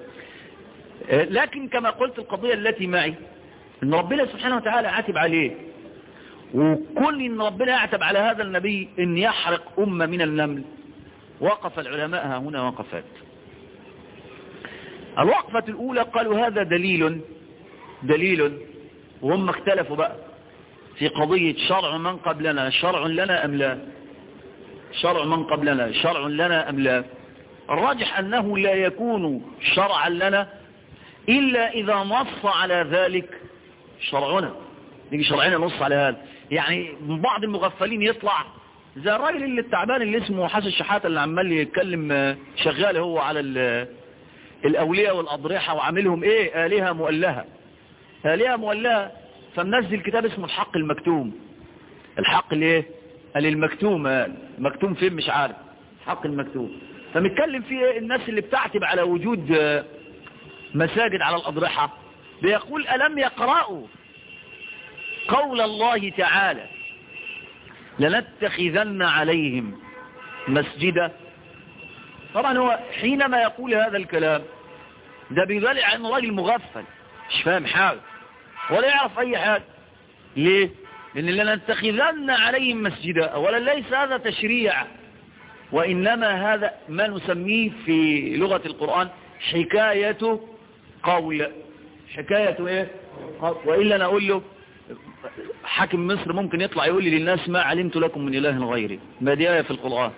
لكن كما قلت القضية التي معي ان ربنا سبحانه وتعالى عاتب عليه وكل ان ربنا يعتب على هذا النبي ان يحرق امة من النمل وقف العلماء ها هنا وقفات الوقفة الاولى قالوا هذا دليل دليل وهم اختلفوا بقى في قضية شرع من قبلنا شرع لنا ام لا شرع من قبلنا شرع لنا ام لا الراجح انه لا يكون شرعا لنا الا اذا نص على ذلك شرعنا نيجي شرعنا نص على هذا يعني بعض المغفلين يطلع زي الراجل اللي التعبان اللي اسمه حسن شحاتة اللي عمال يتكلم شغال هو على الأولياء والأضرحة وعاملهم ايه آلهة مؤلهة آلهة مؤلهة فمنزل كتاب اسمه الحق المكتوم الحق الايه قال المكتوم مكتوم فين مش عارف الحق المكتوم فمتكلم فيه الناس اللي بتعتب على وجود مساجد على الأضرحة بيقول ألم يقرأوا قول الله تعالى لنتخذن عليهم مسجدا طبعا هو حينما يقول هذا الكلام ده بيدل عن راجل مغفل مش فاهم حاجة ولا يعرف اي حاجة ليه لان لنتخذن عليهم مسجدا اولا ليس هذا تشريع وانما هذا ما نسميه في لغة القرآن حكاية قول حكاية ايه وإلا أنا أقول له حاكم مصر ممكن يطلع يقول لي للناس ما علمت لكم من إله غيري ما دي آية في القرآن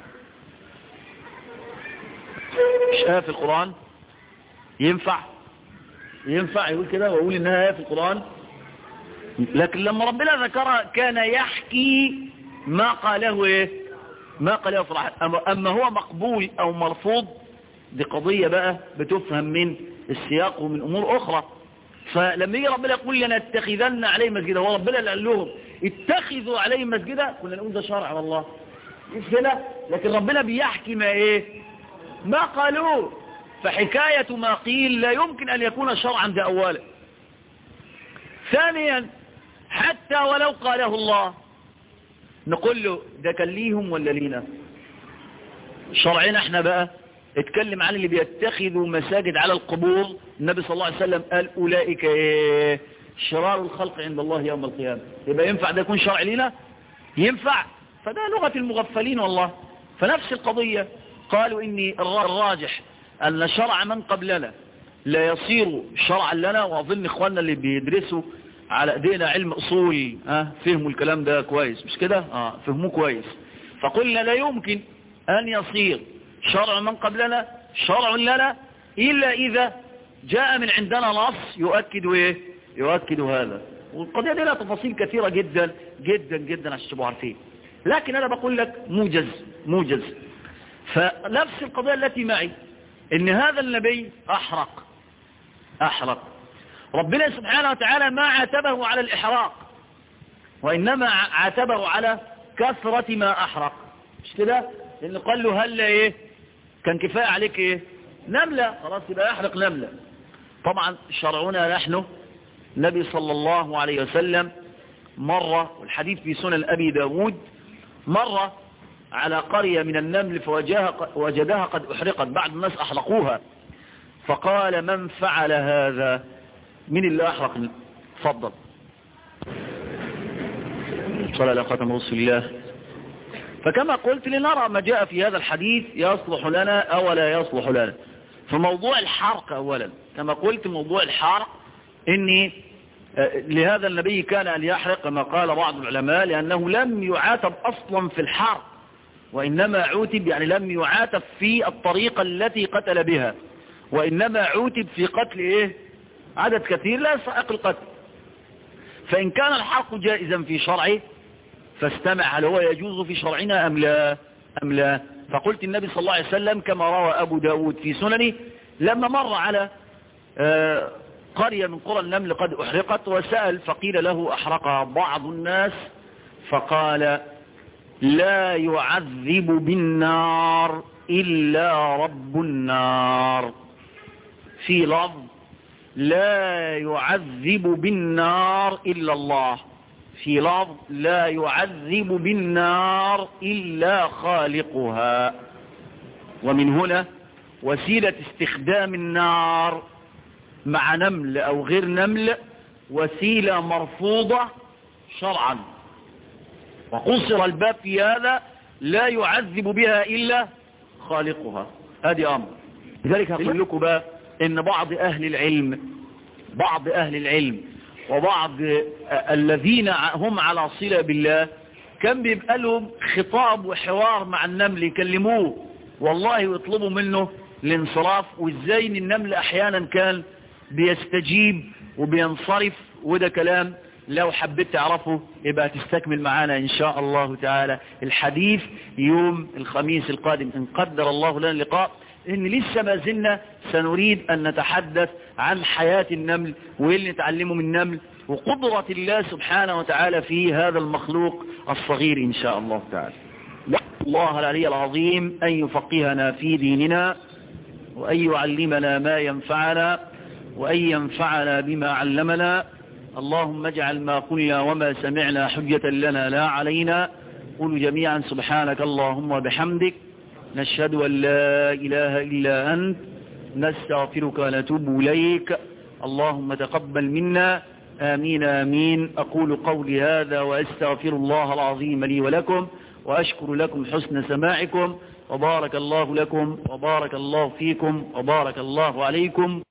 مش آية في القرآن ينفع ينفع يقول كده ويقول إنها آية في القرآن لكن لما ربنا ذكرها كان يحكي ما قاله إيه ما قاله صراحة أما, أما هو مقبول أو مرفوض دي قضية بقى بتفهم من السياق ومن أمور أخرى فلما يجي ربنا يقول لنا اتخذن عليه مسجدا هو ربنا اللي قال لهم اتخذوا عليه مسجدا كنا نقول ده شرع والله مش كده لكن ربنا بيحكي ما ايه ما قالوه فحكاية ما قيل لا يمكن أن يكون شرعا ده أولا ثانيا حتى ولو قاله الله نقول له ده كان ليهم ولا لينا شرعنا احنا بقى اتكلم عن اللي بيتخذوا مساجد على القبور النبي صلى الله عليه وسلم قال أولئك ايه شرار الخلق عند الله يوم القيامة يبقى ينفع ده يكون شرع لنا ينفع فده لغة المغفلين والله فنفس القضية قالوا إني الراجح أن شرع من قبلنا لا يصير شرعا لنا وأظن إخواننا اللي بيدرسوا على ايدينا علم أصول اه فهموا الكلام ده كويس مش كده اه فهموه كويس فقلنا لا يمكن أن يصير شرع من قبلنا شرع لنا إلا إذا جاء من عندنا نص يؤكد إيه يؤكد هذا والقضية دي لها تفاصيل كثيرة جدا جدا جدا عشان تبقوا عارفين لكن أنا بقول لك موجز موجز فنفس القضية التي معي ان هذا النبي أحرق أحرق ربنا سبحانه وتعالى ما عاتبه على الإحراق وإنما عاتبه على كثرة ما أحرق مش كده لأنه قال له هل إيه كان كفاية عليك إيه نملة خلاص يبقى يحرق نملة طبعا شرعنا نحن النبي صلى الله عليه وسلم مرة والحديث في سنن أبي داود مرة على قرية من النمل فوجدها قد أحرقت بعد الناس أحرقوها فقال من فعل هذا من اللي أحرق تفضل صلى الله عليه رسول الله فكما قلت لنرى ما جاء في هذا الحديث يصلح لنا أو لا يصلح لنا فموضوع الحرق أولا كما قلت موضوع الحرق إني لهذا النبي كان أن يحرق كما قال بعض العلماء لأنه لم يعاتب أصلا في الحرق وإنما عوتب يعني لم يعاتب في الطريقة التي قتل بها وإنما عوتب في قتل إيه عدد كثير لا يستحق القتل فإن كان الحرق جائزا في شرعه فاستمع هل هو يجوز في شرعنا أم لا أم لا فقلت النبي صلى الله عليه وسلم كما روى أبو داود في سننه لما مر على آه قرية من قرى النمل قد أحرقت وسأل فقيل له أحرقها بعض الناس فقال لا يعذب بالنار إلا رب النار في لفظ لا يعذب بالنار إلا الله في لفظ لا يعذب بالنار إلا خالقها ومن هنا وسيلة استخدام النار مع نمل أو غير نمل وسيلة مرفوضة شرعا وقصر الباب في هذا لا يعذب بها إلا خالقها هذه أمر لذلك هقول لكم بقى إن بعض أهل العلم بعض أهل العلم وبعض الذين هم على صلة بالله كان بيبقى لهم خطاب وحوار مع النمل يكلموه والله ويطلبوا منه الانصراف وازاي ان النمل احيانا كان بيستجيب وبينصرف وده كلام لو حبيت تعرفه يبقى تستكمل معانا ان شاء الله تعالى الحديث يوم الخميس القادم ان قدر الله لنا اللقاء ان لسه ما زلنا سنريد ان نتحدث عن حياة النمل واللي نتعلمه من النمل وقدرة الله سبحانه وتعالى في هذا المخلوق الصغير ان شاء الله تعالى الله العلي العظيم ان يفقهنا في ديننا وان يعلمنا ما ينفعنا وأن ينفعنا بما علمنا اللهم اجعل ما قلنا وما سمعنا حجة لنا لا علينا قولوا جميعا سبحانك اللهم وبحمدك نشهد أن لا إله إلا أنت نستغفرك ونتوب إليك اللهم تقبل منا آمين آمين أقول قولي هذا وأستغفر الله العظيم لي ولكم وأشكر لكم حسن سماعكم وبارك الله لكم وبارك الله فيكم وبارك الله عليكم